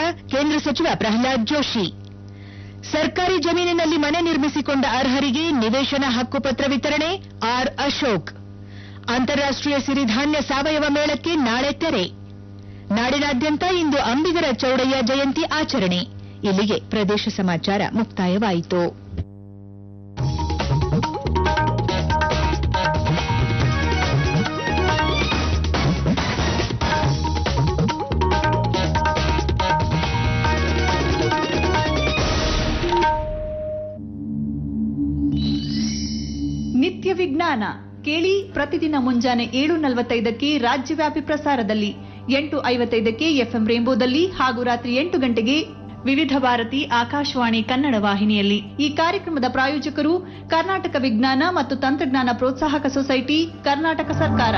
ಕೇಂದ್ರ ಸಚಿವ ಪ್ರಹ್ಲಾದ್ ಜೋಶಿ ಸರ್ಕಾರಿ ಜಮೀನಿನಲ್ಲಿ ಮನೆ ನಿರ್ಮಿಸಿಕೊಂಡ ಅರ್ಹರಿಗೆ ನಿವೇಶನ ಹಕ್ಕುಪತ್ರ ವಿತರಣೆ ಆರ್ ಅಶೋಕ್ ಅಂತಾರಾಷ್ಟೀಯ ಸಿರಿಧಾನ್ಯ ಸಾವಯವ ಮೇಳಕ್ಕೆ ನಾಳೆ ತೆರೆ ನಾಡಿನಾದ್ಯಂತ ಇಂದು ಅಂಬಿಗರ ಚೌಡಯ್ಯ ಜಯಂತಿ ಆಚರಣೆ ಇಲ್ಲಿಗೆ ಪ್ರದೇಶ ಸಮಾಚಾರ ಮುಕ್ತಾಯವಾಯಿತು ನಿತ್ಯ ವಿಜ್ಞಾನ ಕೇಳಿ ಪ್ರತಿದಿನ ಮುಂಜಾನೆ ಏಳು ನಲವತ್ತೈದಕ್ಕೆ ರಾಜ್ಯವ್ಯಾಪಿ ಪ್ರಸಾರದಲ್ಲಿ ಎಂಟು ಐವತ್ತೈದಕ್ಕೆ ಎಫ್ಎಂ ರೇಂಬೋದಲ್ಲಿ ಹಾಗೂ ರಾತ್ರಿ ಎಂಟು ಗಂಟೆಗೆ ವಿವಿಧ ಭಾರತಿ ಆಕಾಶವಾಣಿ ಕನ್ನಡ ವಾಹಿನಿಯಲ್ಲಿ ಈ ಕಾರ್ಯಕ್ರಮದ ಪ್ರಾಯೋಜಕರು ಕರ್ನಾಟಕ ವಿಜ್ಞಾನ ಮತ್ತು ತಂತ್ರಜ್ಞಾನ ಪ್ರೋತ್ಸಾಹಕ ಸೊಸೈಟಿ ಕರ್ನಾಟಕ ಸರ್ಕಾರ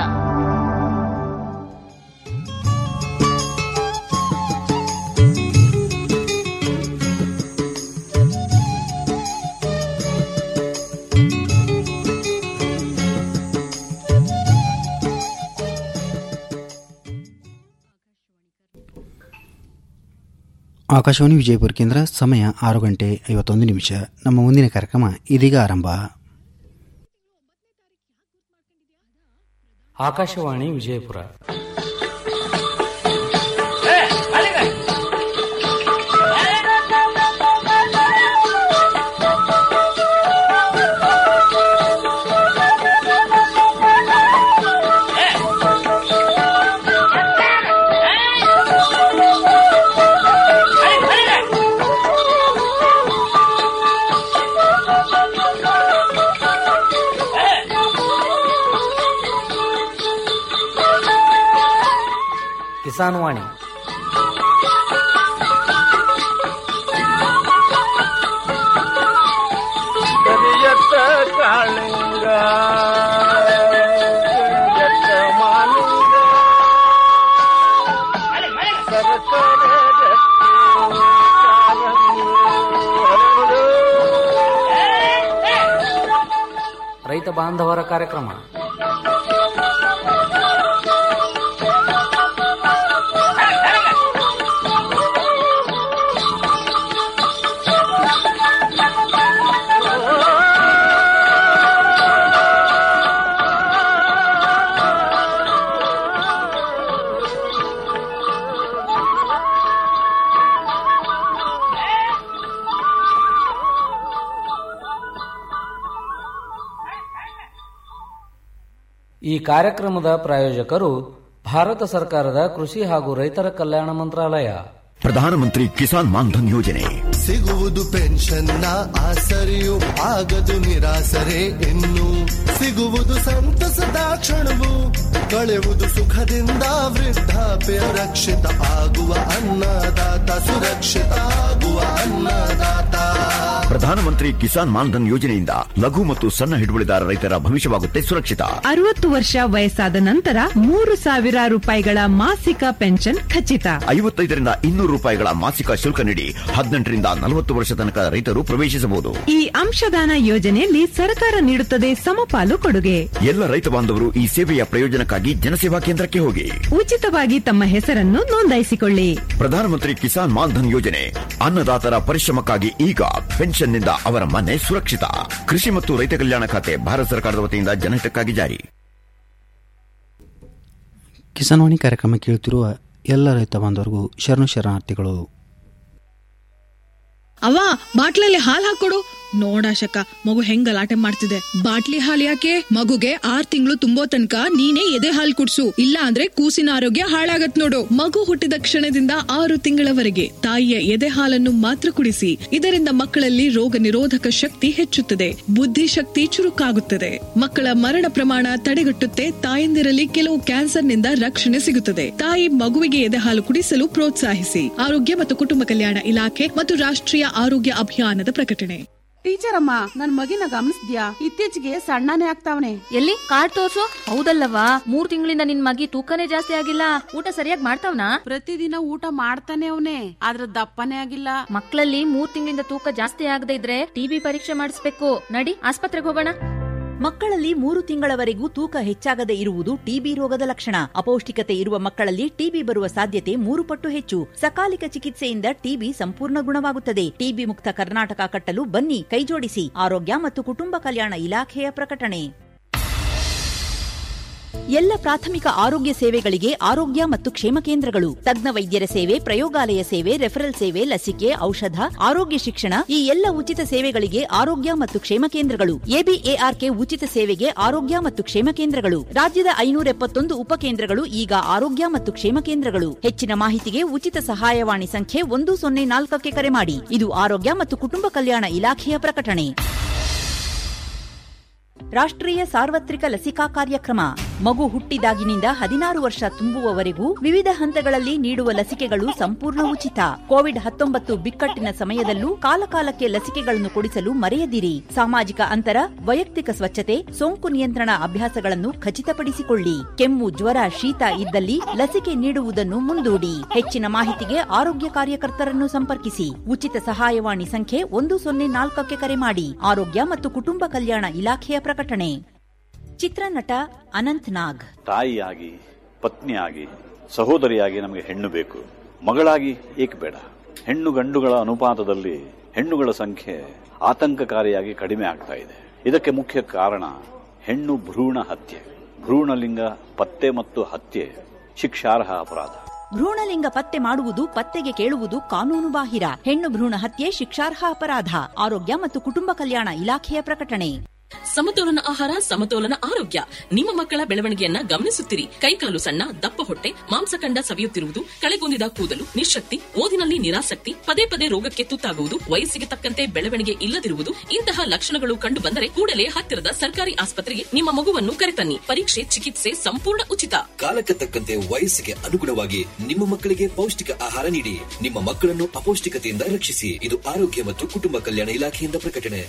ಆಕಾಶವಾಣಿ ವಿಜಯಪುರ ಕೇಂದ್ರ ಸಮಯ ಆರು ಗಂಟೆ ಐವತ್ತೊಂದು ನಿಮಿಷ ನಮ್ಮ ಮುಂದಿನ ಕಾರ್ಯಕ್ರಮ ಇದೀಗ ಆರಂಭ ಆಕಾಶವಾಣಿ ವಿಜಯಪುರ ಕಿಸಾನ್ ವಾಣಿ ಕರಿಯತ್ತ ಕಾಳಿಂಗ ಕರಿಯತ್ತ ಮಾಲಿಂಗ ಸರಸರ ರಕ್ತಿ ಕಾರಂಗಿ ಹರಡು. ರೈತ ಬಾಂಧವರ ಕಾರ್ಯಕ್ರಮ ಈ ಕಾರ್ಯಕ್ರಮದ ಪ್ರಾಯೋಜಕರು ಭಾರತ ಸರ್ಕಾರದ ಕೃಷಿ ಹಾಗೂ ರೈತರ ಕಲ್ಯಾಣ ಮಂತ್ರಾಲಯ ಪ್ರಧಾನಮಂತ್ರಿ ಕಿಸಾನ್ ಮಾನ್ಧನ್ ಯೋಜನೆ ಸಿಗುವುದು ಪೆನ್ಷನ್ನ ಆಸರೆಯು ಆಗದು ನಿರಾಸರೆ ಇನ್ನು ಸಿಗುವುದು ಸಂತಸದ ಕ್ಷಣವು ಕಳೆಯುವುದು ಸುಖದಿಂದ ವೃದ್ಧಾಪ್ಯ ರಕ್ಷಿತ ಆಗುವ ಅನ್ನದಾತ ಸುರಕ್ಷಿತ ಆಗುವ ಅನ್ನದಾತ ಪ್ರಧಾನಮಂತ್ರಿ ಕಿಸಾನ್ ಮಾನ್ಧನ್ ಯೋಜನೆಯಿಂದ ಲಘು ಮತ್ತು ಸಣ್ಣ ಹಿಡುವಳಿದಾರ ರೈತರ ಭವಿಷ್ಯವಾಗುತ್ತೆ ಸುರಕ್ಷಿತ ಅರವತ್ತು ವರ್ಷ ವಯಸ್ಸಾದ ನಂತರ ಮೂರು ಸಾವಿರ ರೂಪಾಯಿಗಳ ಮಾಸಿಕ ಪೆನ್ಷನ್ ಖಚಿತ ಐವತ್ತೈದರಿಂದ ಇನ್ನೂರು ರೂಪಾಯಿಗಳ ಮಾಸಿಕ ಶುಲ್ಕ ನೀಡಿ ಹದಿನೆಂಟರಿಂದ ನಲವತ್ತು ವರ್ಷ ತನಕ ರೈತರು ಪ್ರವೇಶಿಸಬಹುದು ಈ ಅಂಶದಾನ ಯೋಜನೆಯಲ್ಲಿ ಸರ್ಕಾರ ನೀಡುತ್ತದೆ ಸಮಪಾಲು ಕೊಡುಗೆ ಎಲ್ಲ ರೈತ ಬಾಂಧವರು ಈ ಸೇವೆಯ ಪ್ರಯೋಜನಕ್ಕಾಗಿ ಜನಸೇವಾ ಕೇಂದ್ರಕ್ಕೆ ಹೋಗಿ ಉಚಿತವಾಗಿ ತಮ್ಮ ಹೆಸರನ್ನು ನೋಂದಾಯಿಸಿಕೊಳ್ಳಿ ಪ್ರಧಾನಮಂತ್ರಿ ಕಿಸಾನ್ ಮಾನ್ಧನ್ ಯೋಜನೆ ಅನ್ನದಾತರ ಪರಿಶ್ರಮಕ್ಕಾಗಿ ಈಗ ಪೆನ್ಷನ್ನಿಂದ ಅವರ ಮನೆ ಸುರಕ್ಷಿತ ಕೃಷಿ ಮತ್ತು ರೈತ ಕಲ್ಯಾಣ ಖಾತೆ ಭಾರತ ಸರ್ಕಾರದ ವತಿಯಿಂದ ಜನಹಿತಕ್ಕಾಗಿ ಜಾರಿ ಕಿಸಾನ್ವಾಣಿ ಕಾರ್ಯಕ್ರಮ ಕೇಳುತ್ತಿರುವ ಎಲ್ಲ ರೈತ ಬಾಂಧವರಿಗೂ ಶರಣು ಶರಣಾರ್ಥಿಗಳು ಅವ್ವ ಬಾಟ್ಲಲ್ಲಿ ಹಾಲ್ ಹಾಕೊಡು ನೋಡಾಶಕ ಮಗು ಹೆಂಗ್ ಗಲಾಟೆ ಮಾಡ್ತಿದೆ ಬಾಟ್ಲಿ ಹಾಲ್ ಯಾಕೆ ಮಗುಗೆ ಆರ್ ತಿಂಗಳು ತುಂಬೋ ತನಕ ನೀನೇ ಎದೆ ಹಾಲ್ ಕುಡ್ಸು ಇಲ್ಲ ಅಂದ್ರೆ ಕೂಸಿನ ಆರೋಗ್ಯ ಹಾಳಾಗತ್ ನೋಡು ಮಗು ಹುಟ್ಟಿದ ಕ್ಷಣದಿಂದ ಆರು ತಿಂಗಳವರೆಗೆ ತಾಯಿಯ ಎದೆ ಹಾಲನ್ನು ಮಾತ್ರ ಕುಡಿಸಿ ಇದರಿಂದ ಮಕ್ಕಳಲ್ಲಿ ರೋಗ ನಿರೋಧಕ ಶಕ್ತಿ ಹೆಚ್ಚುತ್ತದೆ ಬುದ್ಧಿಶಕ್ತಿ ಚುರುಕಾಗುತ್ತದೆ ಮಕ್ಕಳ ಮರಣ ಪ್ರಮಾಣ ತಡೆಗಟ್ಟುತ್ತೆ ತಾಯಂದಿರಲ್ಲಿ ಕೆಲವು ಕ್ಯಾನ್ಸರ್ನಿಂದ ರಕ್ಷಣೆ ಸಿಗುತ್ತದೆ ತಾಯಿ ಮಗುವಿಗೆ ಎದೆ ಹಾಲು ಕುಡಿಸಲು ಪ್ರೋತ್ಸಾಹಿಸಿ ಆರೋಗ್ಯ ಮತ್ತು ಕುಟುಂಬ ಕಲ್ಯಾಣ ಇಲಾಖೆ ಮತ್ತು ರಾಷ್ಟ್ರೀಯ ಆರೋಗ್ಯ ಅಭಿಯಾನದ ಪ್ರಕಟಣೆ ಟೀಚರ್ ಅಮ್ಮ ನನ್ ಮಗಿನ ಗಮನಿಸ್ದ್ಯಾ ಇತ್ತೀಚೆಗೆ ಸಣ್ಣನೇ ಆಗ್ತಾವನೆ ಎಲ್ಲಿ ಕಾರ್ಡ್ ತೋರ್ಸು ಹೌದಲ್ಲವಾ ಮೂರ್ ತಿಂಗಳಿಂದ ನಿನ್ ಮಗಿ ತೂಕನೇ ಜಾಸ್ತಿ ಆಗಿಲ್ಲ ಊಟ ಸರಿಯಾಗಿ ಮಾಡ್ತಾವ್ನಾ ಪ್ರತಿದಿನ ಊಟ ಮಾಡ್ತಾನೆ ಅವನೇ ಆದ್ರ ದಪ್ಪನೇ ಆಗಿಲ್ಲ ಮಕ್ಕಳಲ್ಲಿ ಮೂರ್ ತಿಂಗಳಿಂದ ತೂಕ ಜಾಸ್ತಿ ಆಗದೆ ಇದ್ರೆ ಟಿಬಿ ಪರೀಕ್ಷೆ ಮಾಡಿಸ್ಬೇಕು ನಡಿ ಆಸ್ಪತ್ರೆಗೆ ಹೋಗೋಣ ಮಕ್ಕಳಲ್ಲಿ ಮೂರು ತಿಂಗಳವರೆಗೂ ತೂಕ ಹೆಚ್ಚಾಗದೇ ಇರುವುದು ಟಿಬಿ ರೋಗದ ಲಕ್ಷಣ ಅಪೌಷ್ಟಿಕತೆ ಇರುವ ಮಕ್ಕಳಲ್ಲಿ ಟಿಬಿ ಬರುವ ಸಾಧ್ಯತೆ ಮೂರು ಪಟ್ಟು ಹೆಚ್ಚು ಸಕಾಲಿಕ ಚಿಕಿತ್ಸೆಯಿಂದ ಟಿಬಿ ಸಂಪೂರ್ಣ ಗುಣವಾಗುತ್ತದೆ ಟಿಬಿ ಮುಕ್ತ ಕರ್ನಾಟಕ ಕಟ್ಟಲು ಬನ್ನಿ ಕೈಜೋಡಿಸಿ ಆರೋಗ್ಯ ಮತ್ತು ಕುಟುಂಬ ಕಲ್ಯಾಣ ಇಲಾಖೆಯ ಪ್ರಕಟಣೆ ಎಲ್ಲ ಪ್ರಾಥಮಿಕ ಆರೋಗ್ಯ ಸೇವೆಗಳಿಗೆ ಆರೋಗ್ಯ ಮತ್ತು ಕ್ಷೇಮ ಕೇಂದ್ರಗಳು ತಜ್ಞ ವೈದ್ಯರ ಸೇವೆ ಪ್ರಯೋಗಾಲಯ ಸೇವೆ ರೆಫರಲ್ ಸೇವೆ ಲಸಿಕೆ ಔಷಧ ಆರೋಗ್ಯ ಶಿಕ್ಷಣ ಈ ಎಲ್ಲ ಉಚಿತ ಸೇವೆಗಳಿಗೆ ಆರೋಗ್ಯ ಮತ್ತು ಕ್ಷೇಮ ಕೇಂದ್ರಗಳು ಎಬಿಎಆರ್ಕೆ ಉಚಿತ ಸೇವೆಗೆ ಆರೋಗ್ಯ ಮತ್ತು ಕ್ಷೇಮ ಕೇಂದ್ರಗಳು ರಾಜ್ಯದ ಐನೂರ ಎಪ್ಪತ್ತೊಂದು ಉಪಕೇಂದ್ರಗಳು ಈಗ ಆರೋಗ್ಯ ಮತ್ತು ಕ್ಷೇಮ ಕೇಂದ್ರಗಳು ಹೆಚ್ಚಿನ ಮಾಹಿತಿಗೆ ಉಚಿತ ಸಹಾಯವಾಣಿ ಸಂಖ್ಯೆ ಒಂದು ಸೊನ್ನೆ ನಾಲ್ಕಕ್ಕೆ ಕರೆ ಮಾಡಿ ಇದು ಆರೋಗ್ಯ ಮತ್ತು ಕುಟುಂಬ ಕಲ್ಯಾಣ ಇಲಾಖೆಯ ಪ್ರಕಟಣೆ ರಾಷ್ಟ್ರೀಯ ಸಾರ್ವತ್ರಿಕ ಲಸಿಕಾ ಕಾರ್ಯಕ್ರಮ ಮಗು ಹುಟ್ಟಿದಾಗಿನಿಂದ ಹದಿನಾರು ವರ್ಷ ತುಂಬುವವರೆಗೂ ವಿವಿಧ ಹಂತಗಳಲ್ಲಿ ನೀಡುವ ಲಸಿಕೆಗಳು ಸಂಪೂರ್ಣ ಉಚಿತ ಕೋವಿಡ್ ಹತ್ತೊಂಬತ್ತು ಬಿಕ್ಕಟ್ಟಿನ ಸಮಯದಲ್ಲೂ ಕಾಲಕಾಲಕ್ಕೆ ಲಸಿಕೆಗಳನ್ನು ಕೊಡಿಸಲು ಮರೆಯದಿರಿ ಸಾಮಾಜಿಕ ಅಂತರ ವೈಯಕ್ತಿಕ ಸ್ವಚ್ಛತೆ ಸೋಂಕು ನಿಯಂತ್ರಣ ಅಭ್ಯಾಸಗಳನ್ನು ಖಚಿತಪಡಿಸಿಕೊಳ್ಳಿ ಕೆಮ್ಮು ಜ್ವರ ಶೀತ ಇದ್ದಲ್ಲಿ ಲಸಿಕೆ ನೀಡುವುದನ್ನು ಮುಂದೂಡಿ ಹೆಚ್ಚಿನ ಮಾಹಿತಿಗೆ ಆರೋಗ್ಯ ಕಾರ್ಯಕರ್ತರನ್ನು ಸಂಪರ್ಕಿಸಿ ಉಚಿತ ಸಹಾಯವಾಣಿ ಸಂಖ್ಯೆ ಒಂದು ಸೊನ್ನೆ ನಾಲ್ಕಕ್ಕೆ ಕರೆ ಮಾಡಿ ಆರೋಗ್ಯ ಮತ್ತು ಕುಟುಂಬ ಕಲ್ಯಾಣ ಇಲಾಖೆಯ ಪ್ರಕಟಣೆ ಚಿತ್ರನಟ ಅನಂತ್ ನಾಗ್ ತಾಯಿಯಾಗಿ ಪತ್ನಿಯಾಗಿ ಸಹೋದರಿಯಾಗಿ ನಮಗೆ ಹೆಣ್ಣು ಬೇಕು ಮಗಳಾಗಿ ಏಕೆ ಬೇಡ ಹೆಣ್ಣು ಗಂಡುಗಳ ಅನುಪಾತದಲ್ಲಿ ಹೆಣ್ಣುಗಳ ಸಂಖ್ಯೆ ಆತಂಕಕಾರಿಯಾಗಿ ಕಡಿಮೆ ಆಗ್ತಾ ಇದೆ ಇದಕ್ಕೆ ಮುಖ್ಯ ಕಾರಣ ಹೆಣ್ಣು ಭ್ರೂಣ ಹತ್ಯೆ ಭ್ರೂಣಲಿಂಗ ಪತ್ತೆ ಮತ್ತು ಹತ್ಯೆ ಶಿಕ್ಷಾರ್ಹ ಅಪರಾಧ ಭ್ರೂಣಲಿಂಗ ಪತ್ತೆ ಮಾಡುವುದು ಪತ್ತೆಗೆ ಕೇಳುವುದು ಕಾನೂನು ಬಾಹಿರ ಹೆಣ್ಣು ಭ್ರೂಣ ಹತ್ಯೆ ಶಿಕ್ಷಾರ್ಹ ಅಪರಾಧ ಆರೋಗ್ಯ ಮತ್ತು ಕುಟುಂಬ ಕಲ್ಯಾಣ ಇಲಾಖೆಯ ಪ್ರಕಟಣೆ ಸಮತೋಲನ ಆಹಾರ ಸಮತೋಲನ ಆರೋಗ್ಯ ನಿಮ್ಮ ಮಕ್ಕಳ ಬೆಳವಣಿಗೆಯನ್ನ ಗಮನಿಸುತ್ತಿರಿ ಕೈಕಾಲು ಸಣ್ಣ ದಪ್ಪ ಹೊಟ್ಟೆ ಮಾಂಸಖಂಡ ಸವಿಯುತ್ತಿರುವುದು ಕಳೆಗುಂದಿದ ಕೂದಲು ನಿಶಕ್ತಿ ಓದಿನಲ್ಲಿ ನಿರಾಸಕ್ತಿ ಪದೇ ಪದೇ ರೋಗಕ್ಕೆ ತುತ್ತಾಗುವುದು ವಯಸ್ಸಿಗೆ ತಕ್ಕಂತೆ ಬೆಳವಣಿಗೆ ಇಲ್ಲದಿರುವುದು ಇಂತಹ ಲಕ್ಷಣಗಳು ಕಂಡು ಬಂದರೆ ಕೂಡಲೇ ಹತ್ತಿರದ ಸರ್ಕಾರಿ ಆಸ್ಪತ್ರೆಗೆ ನಿಮ್ಮ ಮಗುವನ್ನು ಕರೆತನ್ನಿ ಪರೀಕ್ಷೆ ಚಿಕಿತ್ಸೆ ಸಂಪೂರ್ಣ ಉಚಿತ ಕಾಲಕ್ಕೆ ತಕ್ಕಂತೆ ವಯಸ್ಸಿಗೆ ಅನುಗುಣವಾಗಿ ನಿಮ್ಮ ಮಕ್ಕಳಿಗೆ ಪೌಷ್ಟಿಕ ಆಹಾರ ನೀಡಿ ನಿಮ್ಮ ಮಕ್ಕಳನ್ನು ಅಪೌಷ್ಟಿಕತೆಯಿಂದ ರಕ್ಷಿಸಿ ಇದು ಆರೋಗ್ಯ ಮತ್ತು ಕುಟುಂಬ ಕಲ್ಯಾಣ ಇಲಾಖೆಯಿಂದ ಪ್ರಕಟಣೆ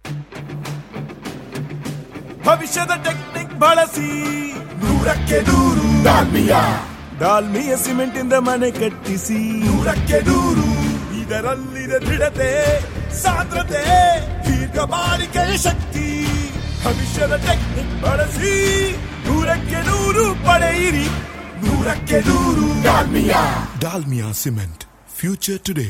ಭವಿಷ್ಯದ ಟೆಕ್ನಿಕ್ ಬಳಸಿ ನೂರಕ್ಕೆ ನೂರು ಡಾಲ್ಮಿಯ ಡಾಲ್ಮಿಯ ಸಿಮೆಂಟ್ ಇಂದ ಮನೆ ಕಟ್ಟಿಸಿ ನೂರಕ್ಕೆ ನೂರು ಇದರಲ್ಲಿದೆ ದೃಢತೆ ಸಾಂದ್ರತೆ ದೀರ್ಘ ಬಾಳಿಕೆಯ ಶಕ್ತಿ ಭವಿಷ್ಯದ ಟೆಕ್ನಿಕ್ ಬಳಸಿ ನೂರಕ್ಕೆ ನೂರು ಪಡೆಯಿರಿ ನೂರಕ್ಕೆ ನೂರು Dalmia Dalmia cement future today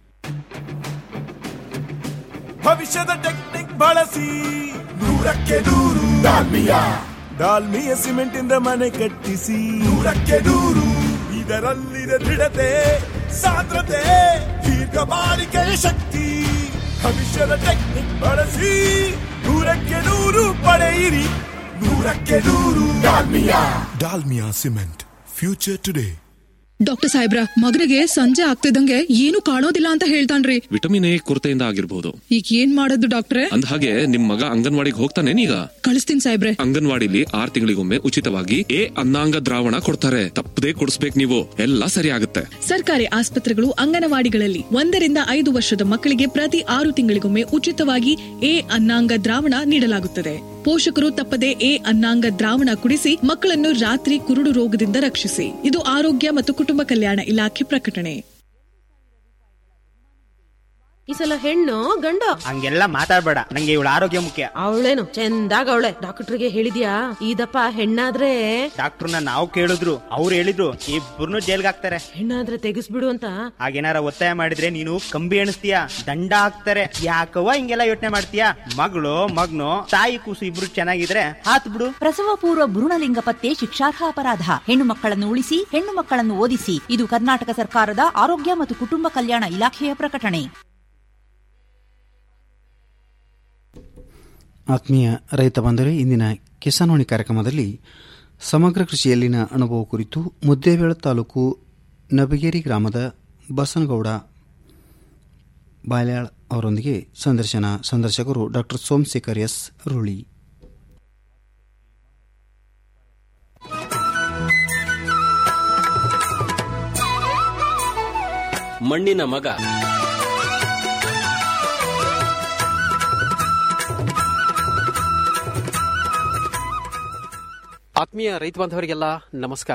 ಭವಿಷ್ಯದ ಟೆಕ್ನಿಕ್ ಬಳಸಿ ನೂರಕ್ಕೆ ನೂರು ಡಾಲ್ಮಿಯ ಡಾಲ್ಮಿಯ ಸಿಮೆಂಟ್ ಇಂದ ಮನೆ ಕಟ್ಟಿಸಿ ನೂರಕ್ಕೆ ನೂರು ಇದರಲ್ಲಿದೆ ದೃಢತೆ ಸಾಂದ್ರತೆ ದೀರ್ಘ ಬಾಳಿಕೆಯ ಶಕ್ತಿ ಭವಿಷ್ಯದ ಟೆಕ್ನಿಕ್ ಬಳಸಿ ನೂರಕ್ಕೆ ನೂರು ಪಡೆಯಿರಿ ನೂರಕ್ಕೆ ನೂರು Dalmia Dalmia cement future today doctor ಸಾಹೇಬ್ರ ಮಗನಿಗೆ ಸಂಜೆ ಆಗ್ತಿದ್ದಂಗೆ ಏನು ಕಾಣೋದಿಲ್ಲ ಅಂತ ಹೇಳ್ತಾನ್ರಿ ವಿಟಮಿನ್ ಎ ಕೊರತೆಯಿಂದ ಆಗಿರ್ಬೋದು ಈಗ ಏನ್ ಮಾಡೋದು ಡಾಕ್ಟ್ರೆ ಅಂದ ಹಾಗೆ ನಿಮ್ ಮಗ ಅಂಗನವಾಡಿಗೆ ಹೋಗ್ತಾನೇನೀಗ ಕಳಿಸ್ತೀನಿ ಸಾಹೇಬ್ರೆ ಅಂಗನವಾಡಿಲಿ ಆರ್ ತಿಂಗಳಿಗೊಮ್ಮೆ ಉಚಿತವಾಗಿ ಎ ಅನ್ನಾಂಗ ದ್ರಾವಣ ಕೊಡ್ತಾರೆ ತಪ್ಪದೇ ಕೊಡಿಸ್ಬೇಕು ನೀವು ಎಲ್ಲ ಸರಿ ಆಗುತ್ತೆ ಸರ್ಕಾರಿ ಆಸ್ಪತ್ರೆಗಳು ಅಂಗನವಾಡಿಗಳಲ್ಲಿ ಒಂದರಿಂದ ಐದು ವರ್ಷದ ಮಕ್ಕಳಿಗೆ ಪ್ರತಿ ಆರು ತಿಂಗಳಿಗೊಮ್ಮೆ ಉಚಿತವಾಗಿ ಎ ಅನ್ನಾಂಗ ದ್ರಾವಣ ನೀಡಲಾಗುತ್ತದೆ ಪೋಷಕರು ತಪ್ಪದೆ ಎ ಅನ್ನಾಂಗ ದ್ರಾವಣ ಕುಡಿಸಿ ಮಕ್ಕಳನ್ನು ರಾತ್ರಿ ಕುರುಡು ರೋಗದಿಂದ ರಕ್ಷಿಸಿ ಇದು ಆರೋಗ್ಯ ಮತ್ತು ಕುಟುಂಬ ಕಲ್ಯಾಣ ಇಲಾಖೆ ಪ್ರಕಟಣೆ ಈ ಸಲ ಹೆಣ್ಣು ಗಂಡು ಹಂಗೆಲ್ಲ ಮಾತಾಡ್ಬೇಡ ನಂಗೆ ಇವಳ ಆರೋಗ್ಯ ಮುಖ್ಯ ಅವಳೇನು ಚಂದಾಗ ಅವಳೆ ಡಾಕ್ಟರ್ಗೆ ಹೇಳಿದ್ಯಾ ಇದಪ್ಪ ಹೆಣ್ಣಾದ್ರೆ ಡಾಕ್ಟರ್ನ ನಾವು ಕೇಳಿದ್ರು ಅವ್ರು ಹೇಳಿದ್ರು ಇಬ್ಬರನ್ನು ಜೈಲ್ಗೆ ಹಾಕ್ತಾರೆ ಹೆಣ್ಣಾದ್ರೆ ತೆಗಿಸ್ಬಿಡು ಅಂತ ಹಾಗೇನಾರ ಒತ್ತಾಯ ಮಾಡಿದ್ರೆ ನೀನು ಕಂಬಿ ಎಣಿಸ್ತೀಯ ದಂಡ ಹಾಕ್ತಾರೆ ಯಾಕವ್ವ ಹಿಂಗೆಲ್ಲ ಯೋಚನೆ ಮಾಡ್ತೀಯ ಮಗಳು ಮಗ್ನು ತಾಯಿ ಕೂಸು ಇಬ್ರು ಚೆನ್ನಾಗಿದ್ರೆ ಹಾತ್ ಬಿಡು ಪ್ರಸವ ಪೂರ್ವ ಭ್ರೂಣಲಿಂಗ ಪತ್ತೆ ಶಿಕ್ಷಾರ್ಹ ಅಪರಾಧ ಹೆಣ್ಣು ಮಕ್ಕಳನ್ನು ಉಳಿಸಿ ಹೆಣ್ಣು ಮಕ್ಕಳನ್ನು ಓದಿಸಿ ಇದು ಕರ್ನಾಟಕ ಸರ್ಕಾರದ ಆರೋಗ್ಯ ಮತ್ತು ಕುಟುಂಬ ಕಲ್ಯಾಣ ಇಲಾಖೆಯ ಪ್ರಕಟಣೆ ಆತ್ಮೀಯ ರೈತ ಬಂದರೆ ಇಂದಿನ ಕಿಸಾನ್ವಾಣಿ ಕಾರ್ಯಕ್ರಮದಲ್ಲಿ ಸಮಗ್ರ ಕೃಷಿಯಲ್ಲಿನ ಅನುಭವ ಕುರಿತು ಮುದ್ದೇಬೇಳ ತಾಲೂಕು ನಬಗೇರಿ ಗ್ರಾಮದ ಬಸನಗೌಡ ಬಾಲ್ಯಾಳ್ ಅವರೊಂದಿಗೆ ಸಂದರ್ಶನ ಸಂದರ್ಶಕರು ಡಾಕ್ಟರ್ ಸೋಮಶೇಖರ್ ಎಸ್ ರೂಳಿ ಮಣ್ಣಿನ ಮಗ ಆತ್ಮೀಯ ರೈತ ಬಾಂಧವರಿಗೆಲ್ಲ ನಮಸ್ಕಾರಗಳು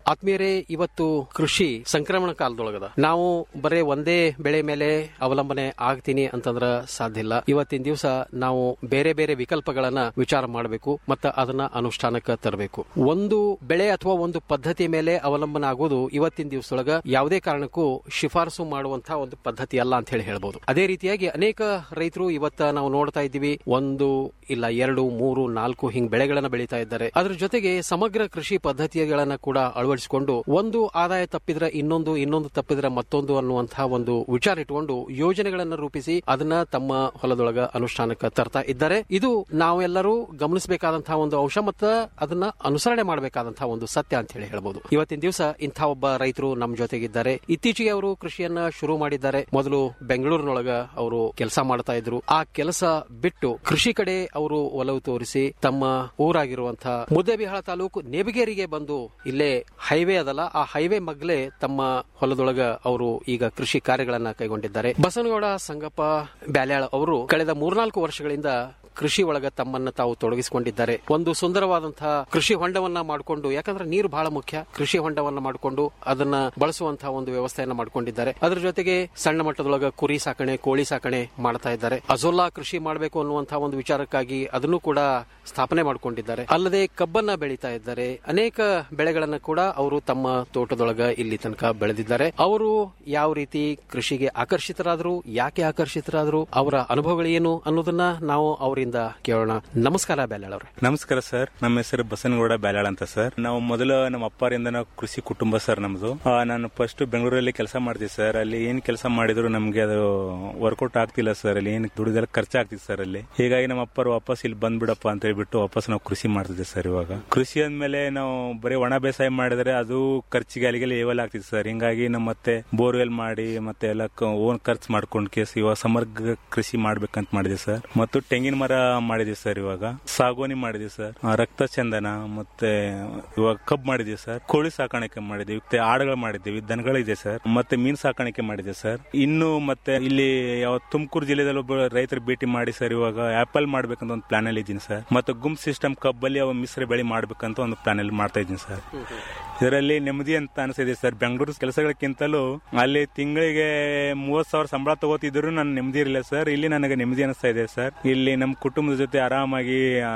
ಆತ್ಮೀಯರೇ ಇವತ್ತು ಕೃಷಿ ಸಂಕ್ರಮಣ ಕಾಲದೊಳಗದ ನಾವು ಬರೇ ಒಂದೇ ಬೆಳೆ ಮೇಲೆ ಅವಲಂಬನೆ ಆಗ್ತೀನಿ ಅಂತಂದ್ರ ಸಾಧ್ಯ ಇಲ್ಲ ಇವತ್ತಿನ ದಿವಸ ನಾವು ಬೇರೆ ಬೇರೆ ವಿಕಲ್ಪಗಳನ್ನ ವಿಚಾರ ಮಾಡಬೇಕು ಮತ್ತು ಅದನ್ನ ಅನುಷ್ಠಾನಕ್ಕೆ ತರಬೇಕು ಒಂದು ಬೆಳೆ ಅಥವಾ ಒಂದು ಪದ್ಧತಿ ಮೇಲೆ ಅವಲಂಬನೆ ಆಗೋದು ಇವತ್ತಿನ ದಿವಸದೊಳಗ ಯಾವುದೇ ಕಾರಣಕ್ಕೂ ಶಿಫಾರಸು ಮಾಡುವಂತಹ ಒಂದು ಪದ್ಧತಿ ಅಲ್ಲ ಅಂತ ಹೇಳಿ ಹೇಳ್ಬೋದು ಅದೇ ರೀತಿಯಾಗಿ ಅನೇಕ ರೈತರು ಇವತ್ತ ನಾವು ನೋಡ್ತಾ ಇದ್ದೀವಿ ಒಂದು ಇಲ್ಲ ಎರಡು ಮೂರು ನಾಲ್ಕು ಹಿಂಗ್ ಬೆಳೆಗಳನ್ನ ಬೆಳೀತಾ ಇದ್ದಾರೆ ಅದ್ರ ಜೊತೆಗೆ ಸಮಗ್ರ ಕೃಷಿ ಪದ್ಧತಿಗಳನ್ನ ಕೂಡ ಅಳವಡಿಸಿಕೊಂಡು ಒಂದು ಆದಾಯ ತಪ್ಪಿದ್ರೆ ಇನ್ನೊಂದು ಇನ್ನೊಂದು ತಪ್ಪಿದ್ರೆ ಮತ್ತೊಂದು ಅನ್ನುವಂತಹ ಒಂದು ವಿಚಾರ ಇಟ್ಕೊಂಡು ಯೋಜನೆಗಳನ್ನ ರೂಪಿಸಿ ಅದನ್ನ ತಮ್ಮ ಹೊಲದೊಳಗ ಅನುಷ್ಠಾನಕ್ಕೆ ತರ್ತಾ ಇದ್ದಾರೆ ಇದು ನಾವೆಲ್ಲರೂ ಗಮನಿಸಬೇಕಾದಂತಹ ಒಂದು ಅಂಶ ಮತ್ತು ಅದನ್ನ ಅನುಸರಣೆ ಮಾಡಬೇಕಾದಂತಹ ಒಂದು ಸತ್ಯ ಅಂತ ಹೇಳಿ ಹೇಳ್ಬೋದು ಇವತ್ತಿನ ದಿವಸ ಇಂಥ ಒಬ್ಬ ರೈತರು ನಮ್ಮ ಜೊತೆಗಿದ್ದಾರೆ ಇತ್ತೀಚೆಗೆ ಅವರು ಕೃಷಿಯನ್ನ ಶುರು ಮಾಡಿದ್ದಾರೆ ಮೊದಲು ಬೆಂಗಳೂರಿನೊಳಗ ಅವರು ಕೆಲಸ ಮಾಡ್ತಾ ಇದ್ರು ಆ ಕೆಲಸ ಬಿಟ್ಟು ಕೃಷಿ ಕಡೆ ಅವರು ಒಲವು ತೋರಿಸಿ ತಮ್ಮ ಊರಾಗಿರುವಂತಹ ಮುದ್ದೇಬಿಹಾಳ ತಾಲೂಕು ನೇಬಿಗೇರಿಗೆ ಬಂದು ಇಲ್ಲೇ ಹೈವೇ ಅದಲ್ಲ ಆ ಹೈವೇ ಮಗ್ಲೆ ತಮ್ಮ ಹೊಲದೊಳಗ ಅವರು ಈಗ ಕೃಷಿ ಕಾರ್ಯಗಳನ್ನ ಕೈಗೊಂಡಿದ್ದಾರೆ ಬಸವನಗೌಡ ಸಂಗಪ್ಪ ಬ್ಯಾಲ್ಯಾಳ್ ಅವರು ಕಳೆದ ಮೂರ್ನಾಲ್ಕು ವರ್ಷಗಳಿಂದ ಕೃಷಿ ಒಳಗ ತಮ್ಮನ್ನ ತಾವು ತೊಡಗಿಸಿಕೊಂಡಿದ್ದಾರೆ ಒಂದು ಸುಂದರವಾದಂತಹ ಕೃಷಿ ಹೊಂಡವನ್ನ ಮಾಡಿಕೊಂಡು ಯಾಕಂದ್ರೆ ನೀರು ಬಹಳ ಮುಖ್ಯ ಕೃಷಿ ಹೊಂಡವನ್ನ ಮಾಡಿಕೊಂಡು ಅದನ್ನ ಬಳಸುವಂತಹ ಒಂದು ವ್ಯವಸ್ಥೆಯನ್ನ ಮಾಡ್ಕೊಂಡಿದ್ದಾರೆ ಅದರ ಜೊತೆಗೆ ಸಣ್ಣ ಮಟ್ಟದೊಳಗ ಕುರಿ ಸಾಕಣೆ ಕೋಳಿ ಸಾಕಣೆ ಮಾಡ್ತಾ ಇದ್ದಾರೆ ಅಜೋಲಾ ಕೃಷಿ ಮಾಡಬೇಕು ಅನ್ನುವಂತಹ ಒಂದು ವಿಚಾರಕ್ಕಾಗಿ ಅದನ್ನು ಕೂಡ ಸ್ಥಾಪನೆ ಮಾಡಿಕೊಂಡಿದ್ದಾರೆ ಅಲ್ಲದೆ ಕಬ್ಬನ್ನ ಬೆಳೀತಾ ಇದ್ದಾರೆ ಅನೇಕ ಬೆಳೆಗಳನ್ನ ಕೂಡ ಅವರು ತಮ್ಮ ತೋಟದೊಳಗ ಇಲ್ಲಿ ತನಕ ಬೆಳೆದಿದ್ದಾರೆ ಅವರು ಯಾವ ರೀತಿ ಕೃಷಿಗೆ ಆಕರ್ಷಿತರಾದ್ರು ಯಾಕೆ ಆಕರ್ಷಿತರಾದ್ರು ಅವರ ಅನುಭವಗಳೇನು ಅನ್ನೋದನ್ನ ನಾವು ಅವರಿಂದ ಕೇಳೋಣ ನಮಸ್ಕಾರ ಬ್ಯಾಲಾಳ್ ಅವ್ರೆ ನಮಸ್ಕಾರ ಸರ್ ನಮ್ಮ ಹೆಸರು ಬಸನಗೌಡ ಬ್ಯಾಲಾಳ್ ಅಂತ ಸರ್ ನಾವು ಮೊದಲು ನಮ್ಮ ಅಪ್ಪರಿಂದ ನಾವು ಕೃಷಿ ಕುಟುಂಬ ಸರ್ ನಮ್ದು ಆ, ನಾನು ಫಸ್ಟ್ ಬೆಂಗಳೂರಲ್ಲಿ ಕೆಲಸ ಮಾಡ್ತೀವಿ ಸರ್ ಅಲ್ಲಿ ಏನ್ ಕೆಲಸ ಮಾಡಿದ್ರು ನಮ್ಗೆ ಅದು ವರ್ಕೌಟ್ ಆಗ್ತಿಲ್ಲ ಸರ್ ಅಲ್ಲಿ ಏನ್ ದುಡಿದೆಲ್ಲ ಖರ್ಚಾಗ್ತಿತ್ತು ಸರ್ ಅಲ್ಲಿ ಹೀಗಾಗಿ ನಮ್ಮ ಅಪ್ಪರು ವಾಪಸ್ ಇಲ್ಲಿ ಬಂದ್ಬಿಡಪ್ಪ ಅಂತ ಹೇಳ್ಬಿಟ್ಟು ವಾಪಸ್ ನಾವು ಕೃಷಿ ಮಾಡ್ತಿದ್ದೆ ಸರ್ ಇವಾಗ ಕೃಷಿ ಅಂದ್ಮೇಲೆ ನಾವು ಬರೀ ಒಣ ಬೇಸಾಯ ಮಾಡಿದ್ರೆ ಅದು ಖರ್ಚಿಗೆ ಅಲ್ಲಿಗೆ ಲೇವಲ್ ಆಗ್ತಿತ್ತು ಸರ್ ಹಿಂಗಾಗಿ ನಮ್ಮ ಮತ್ತೆ ಬೋರ್ವೆಲ್ ಮಾಡಿ ಮತ್ತೆ ಎಲ್ಲ ಓನ್ ಖರ್ಚು ಮಾಡ್ಕೊಂಡ್ ಕೇಸ್ ಇವಾಗ ಸಮಗ್ರ ಕೃಷಿ ಮಾಡ್ಬೇಕಂತ ಮಾಡಿದೆ ಸರ್ ಮತ್ತು ತೆಂಗಿನ ಮರ ಮಾಡಿದೀವಿ ಸರ್ ಇವಾಗ ಸಾಗೋನಿ ಮಾಡಿದೀವಿ ಸರ್ ಆ, ರಕ್ತ ಚಂದನ ಮತ್ತೆ ಇವಾಗ ಕಬ್ ಮಾಡಿದೀವಿ ಸರ್ ಕೋಳಿ ಸಾಕಾಣಿಕೆ ಮಾಡಿದೀವಿ ಮತ್ತೆ ಆಡುಗಳು ಮಾಡಿದ್ದೀವಿ ದನಗಳಿದೆ ಸರ್ ಮತ್ತೆ ಮೀನ್ ಸಾಕಾಣಿಕೆ ಮಾಡಿದೆ ಸರ್ ಇನ್ನು ಮತ್ತೆ ಇಲ್ಲಿ ಯಾವ ತುಮಕೂರು ಜಿಲ್ಲೆದಲ್ಲಿ ಒಬ್ಬ ರೈತರ ಭೇಟಿ ಮಾಡಿ ಸರ್ ಇವಾಗ ಆಪಲ್ ಮಾಡ್ಬೇಕಂತ ಒಂದು ಪ್ಲಾನ್ ಅಲ್ಲಿ ಇದ್ದೀನಿ ಸರ್ ಮತ್ತೆ ಗುಂಪ್ ಸಿಸ್ಟಮ್ ಕಬ್ಬಲ್ಲಿ ಅವ ಮಿಶ್ರ ಬೆಳೆ ಮಾಡ್ಬೇಕಂತ ಒಂದು ಪ್ಲಾನ್ ಅಲ್ಲಿ ಮಾಡ್ತಾ ಇದ್ದೀನಿ ಸರ್ ಇದರಲ್ಲಿ ನೆಮ್ಮದಿ ಅಂತ ಅನಿಸಿದೆ ಸರ್ ಬೆಂಗಳೂರು ಕೆಲಸಗಳಕ್ಕಿಂತಲೂ ಅಲ್ಲಿ ತಿಂಗಳಿಗೆ ಮೂವತ್ ಸಾವಿರ ಸಂಬಳ ತಗೋತಿದ್ರು ನಾನು ನೆಮ್ಮದಿ ಇರಲಿಲ್ಲ ಸರ್ ಇಲ್ಲಿ ನನಗೆ ನೆಮ್ಮದಿ ಅನಿಸ್ತಾ ಇದೆ ಸರ್ ಇಲ್ಲಿ ನಮ್ಮ ಕುಟುಂಬದ ಜೊತೆ ಆರಾಮಾಗಿ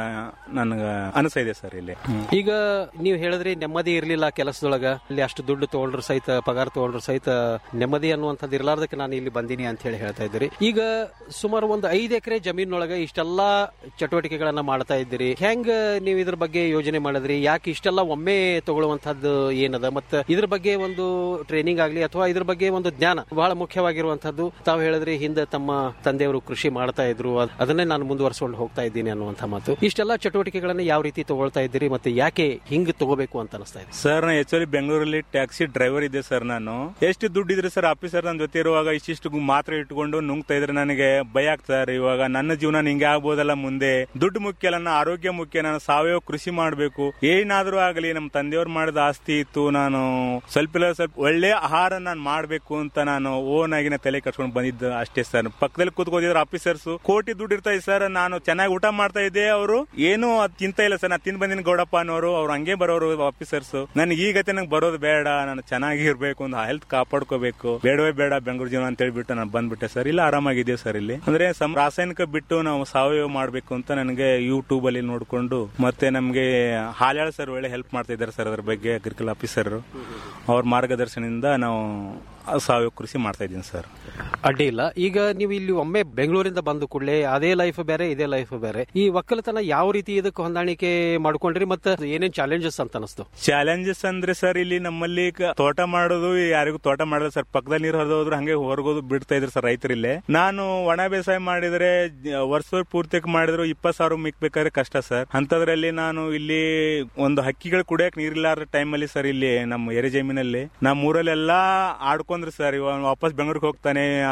ನನಗೆ ಅನಿಸ್ತಾ ಇದೆ ಸರ್ ಇಲ್ಲಿ ಈಗ ನೀವು ಹೇಳಿದ್ರಿ ನೆಮ್ಮದಿ ಇರ್ಲಿಲ್ಲ ಕೆಲಸದೊಳಗ ಇಲ್ಲಿ ಅಷ್ಟು ದುಡ್ಡು ತಗೊಂಡ್ರು ಸಹಿತ ಪಗಾರ ತಗೊಂಡ್ರು ಸಹಿತ ನೆಮ್ಮದಿ ಅನ್ನುವಂಥದ್ದು ಇರ್ಲಾರ್ದಕ್ಕೆ ನಾನು ಇಲ್ಲಿ ಬಂದೀನಿ ಅಂತ ಹೇಳಿ ಹೇಳ್ತಾ ಇದ್ದೀರಿ ಈಗ ಸುಮಾರು ಒಂದು ಐದು ಎಕರೆ ಜಮೀನೊಳಗ ಇಷ್ಟೆಲ್ಲಾ ಚಟುವಟಿಕೆಗಳನ್ನ ಮಾಡ್ತಾ ಇದ್ದೀರಿ ಹೆಂಗ್ ನೀವು ಇದ್ರ ಬಗ್ಗೆ ಯೋಜನೆ ಮಾಡಿದ್ರಿ ಯಾಕೆ ಇಷ್ಟೆಲ್ಲ ಒಮ್ಮೆ ತಗೊಳ್ಳುವಂತಹದ್ದು ಏನದ ಮತ್ತೆ ಇದ್ರ ಬಗ್ಗೆ ಒಂದು ಟ್ರೈನಿಂಗ್ ಆಗ್ಲಿ ಅಥವಾ ಇದ್ರ ಬಗ್ಗೆ ಒಂದು ಜ್ಞಾನ ಬಹಳ ಮುಖ್ಯವಾಗಿರುವಂತಹದ್ದು ತಾವು ಹೇಳಿದ್ರಿ ಹಿಂದೆ ತಮ್ಮ ತಂದೆಯವರು ಕೃಷಿ ಮಾಡ್ತಾ ಇದ್ರು ಅದ್- ಅದನ್ನೇ ನಾನು ಮುಂದುವರ್ಸ್ಕೊಂಡು ಹೋಗ್ತಾ ಇದ್ದೀನಿ ಅನ್ನುವಂಥ ಮಾತು ಇಷ್ಟೆಲ್ಲ ಚಟುವಟಿಕೆಗಳನ್ನ ಯಾವ ರೀತಿ ತಗೊಳ್ತಾ ಇದ್ದೀರಿ ಮತ್ತೆ ಯಾಕೆ ಹಿಂಗ್ ತಗೋಬೇಕು ಅಂತ ಅನಿಸ್ತಾ ಇದೆ ಸರ್ ನಾನು ಆಕ್ಚುಲಿ ಬೆಂಗಳೂರಲ್ಲಿ ಟ್ಯಾಕ್ಸಿ ಡ್ರೈವರ್ ಇದ್ದೆ ಸರ್ ನಾನು ಎಷ್ಟು ದುಡ್ಡು ಇದ್ರೆ ಸರ್ ಆಫೀಸರ್ ನನ್ನ ಜೊತೆ ಇರುವಾಗ ಇಷ್ಟಿಷ್ಟು ಗು- ಮಾತ್ರ ಇಟ್ಕೊಂಡು ನುಂಗ್ತಾ ಇದ್ರೆ ನನಗೆ ಭಯ ಆಗ್ತದೆ ಸರ್ ಇವಾಗ ನನ್ನ ಜೀವನ ಹಿಂಗೆ ಆಗ್ಬೋದಲ್ಲ ಮುಂದೆ ದುಡ್ಡು ಮುಖ್ಯ ಅಲ್ಲ ನನ್ನ ಆರೋಗ್ಯ ಮುಖ್ಯ ನಾನು ಸಾವಯವ ಕೃಷಿ ಮಾಡಬೇಕು ಏನಾದ್ರೂ ಆಗಲಿ ನಮ್ಮ ತಂದೆಯವ್ರು ಮಾಡಿದ ಆಸ್ತಿ ಇತ್ತು ನಾನು ಸ್ವಲ್ಪ ಇಲ್ಲ ಸ್ವಲ್ಪ ಒಳ್ಳೆ ಆಹಾರ ನಾನು ಮಾಡಬೇಕು ಅಂತ ನಾನು ಓನ್ ಆಗಿ ನಾನು ತಲೆ ಕಟ್ಕೊಂಡು ಬಂದಿದ್ದ ಅಷ್ಟೇ ಸರ್ ಪಕ್ಕದಲ್ಲಿ ಕೂತ್ಕೋದಿದ್ರು ಆಫೀಸರ್ಸ್ ಕೋಟಿ ದುಡ್ಡು ಇರ್ತಾರೆ ಸರ್ ನಾನು ಚೆನ್ನಾಗಿ ಊಟ ಮಾಡ್ತಾ ಇದ್ದೆ ಅವರು ಏನು ಅದ್ ತಿಂತ ಇಲ್ಲ ಸರ್ ನಾನು ತಿಂದ್ ಬಂದಿನ ಗೌಡಪ್ಪ ಅನ್ನೋರು ಅವ್ರು ಹಂಗೆ ಬರೋರು ಆಫೀಸರ್ಸ್ ನನಗೆ ಈ ಗತಿ ನಂಗೆ ಬರೋದು ಬೇಡ ನಾನು ಚೆನ್ನಾಗಿ ಇರ್ಬೇಕು ಒಂದು ಹೆಲ್ತ್ ಕಾಪಾಡ್ಕೋಬೇಕು ಬೇಡವೇ ಬೇಡ ಬೆಂಗಳೂರು ಜೀವನ ಅಂತ ಹೇಳ್ಬಿಟ್ಟು ನಾನು ಬಂದ್ಬಿಟ್ಟೆ ಸರ್ ಇಲ್ಲ ಆರಾಮಾಗಿದ್ದೀವಿ ಸರ್ ಇಲ್ಲಿ ಅಂದ್ರೆ ಸಂ- ರಾಸಾಯನಿಕ ಬಿಟ್ಟು ನಾವು ಸಾವಯವ ಮಾಡ್ಬೇಕು ಅಂತ ನನಗೆ ಯೂಟ್ಯೂಬ್ ಅಲ್ಲಿ ನೋಡ್ಕೊಂಡು ಮತ್ತೆ ನಮ್ಗೆ ಹಾಲ್ಯಾಳ ಸರ್ ಒಳ್ಳೆ ಹೆಲ್ಪ್ ಮಾಡ್ತಾ ಇದ್ದಾರೆ ಸರ್ ಅದ್ರ ಬಗ್ಗೆ ಅಗ್ರಿಕಲ್ ಆಫೀಸರ್ ಅವ್ರ ಮಾರ್ಗದರ್ಶನದಿಂದ ನಾವು ಸಾವಯವ ಕೃಷಿ ಮಾಡ್ತಾ ಇದ್ದೀನಿ ಸರ್ ಅಡ್ಡಿ ಇಲ್ಲ ಈಗ ನೀವು ಇಲ್ಲಿ ಒಮ್ಮೆ ಬೆಂಗಳೂರಿಂದ ಬಂದ ಕೂಡಲೇ ಅದೇ ಲೈಫ್ ಬೇರೆ ಇದೇ ಲೈಫ್ ಬೇರೆ ಈ ಒಕ್ಕಲತನ ಯಾವ ರೀತಿ ಇದಕ್ಕೆ ಹೊಂದಾಣಿಕೆ ಮಾಡ್ಕೊಂಡ್ರಿ ಮತ್ತೆ ಏನೇನ್ ಚಾಲೆಂಜಸ್ ಅಂತ ಅನಿಸ್ತು ಚಾಲೆಂಜಸ್ ಅಂದ್ರೆ ಸರ್ ಇಲ್ಲಿ ನಮ್ಮಲ್ಲಿ ಈಗ ತೋಟ ಮಾಡೋದು ಯಾರಿಗೂ ತೋಟ ಮಾಡಲ್ಲ ಸರ್ ಪಕ್ಕದಲ್ಲಿ ನೀರು ಹರಿದು ಹೋದ್ರು ಹಂಗೆ ಹೊರಗೋದು ಬಿಡ್ತಾ ಇದ್ರು ಸರ್ ರೈತರಿಲ್ಲೇ ನಾನು ಒಣ ಬೇಸಾಯ ಮಾಡಿದ್ರೆ ಜ- ವರ್ಷ ಪೂರ್ತಿಕ್ ಮಾಡಿದ್ರು ಇಪ್ಪತ್ ಸಾವಿರ ಮಿಕ್ಬೇಕಾದ್ರೆ ಕಷ್ಟ ಸರ್ ಅಂತದ್ರಲ್ಲಿ ನಾನು ಇಲ್ಲಿ ಒಂದು ಹಕ್ಕಿಗಳು ಕುಡಿಯಕ್ ನೀರಿಲ್ಲಾರ ಟೈಮಲ್ಲಿ ಸರ್ ಇಲ್ಲಿ ನಮ್ಮ ಎರೆ ಜಮೀನಲ್ಲಿ ನಮ್ಮ ಊರಲ್ಲೆಲ್ಲ ಆಡ್ಕೊಂಡ್ರು ಸರ್ ಇವ ವಾಪಸ್ ಬೆಂಗಳೂರಿಗೆ ಹೋಗ್ತಾನೆ ಆ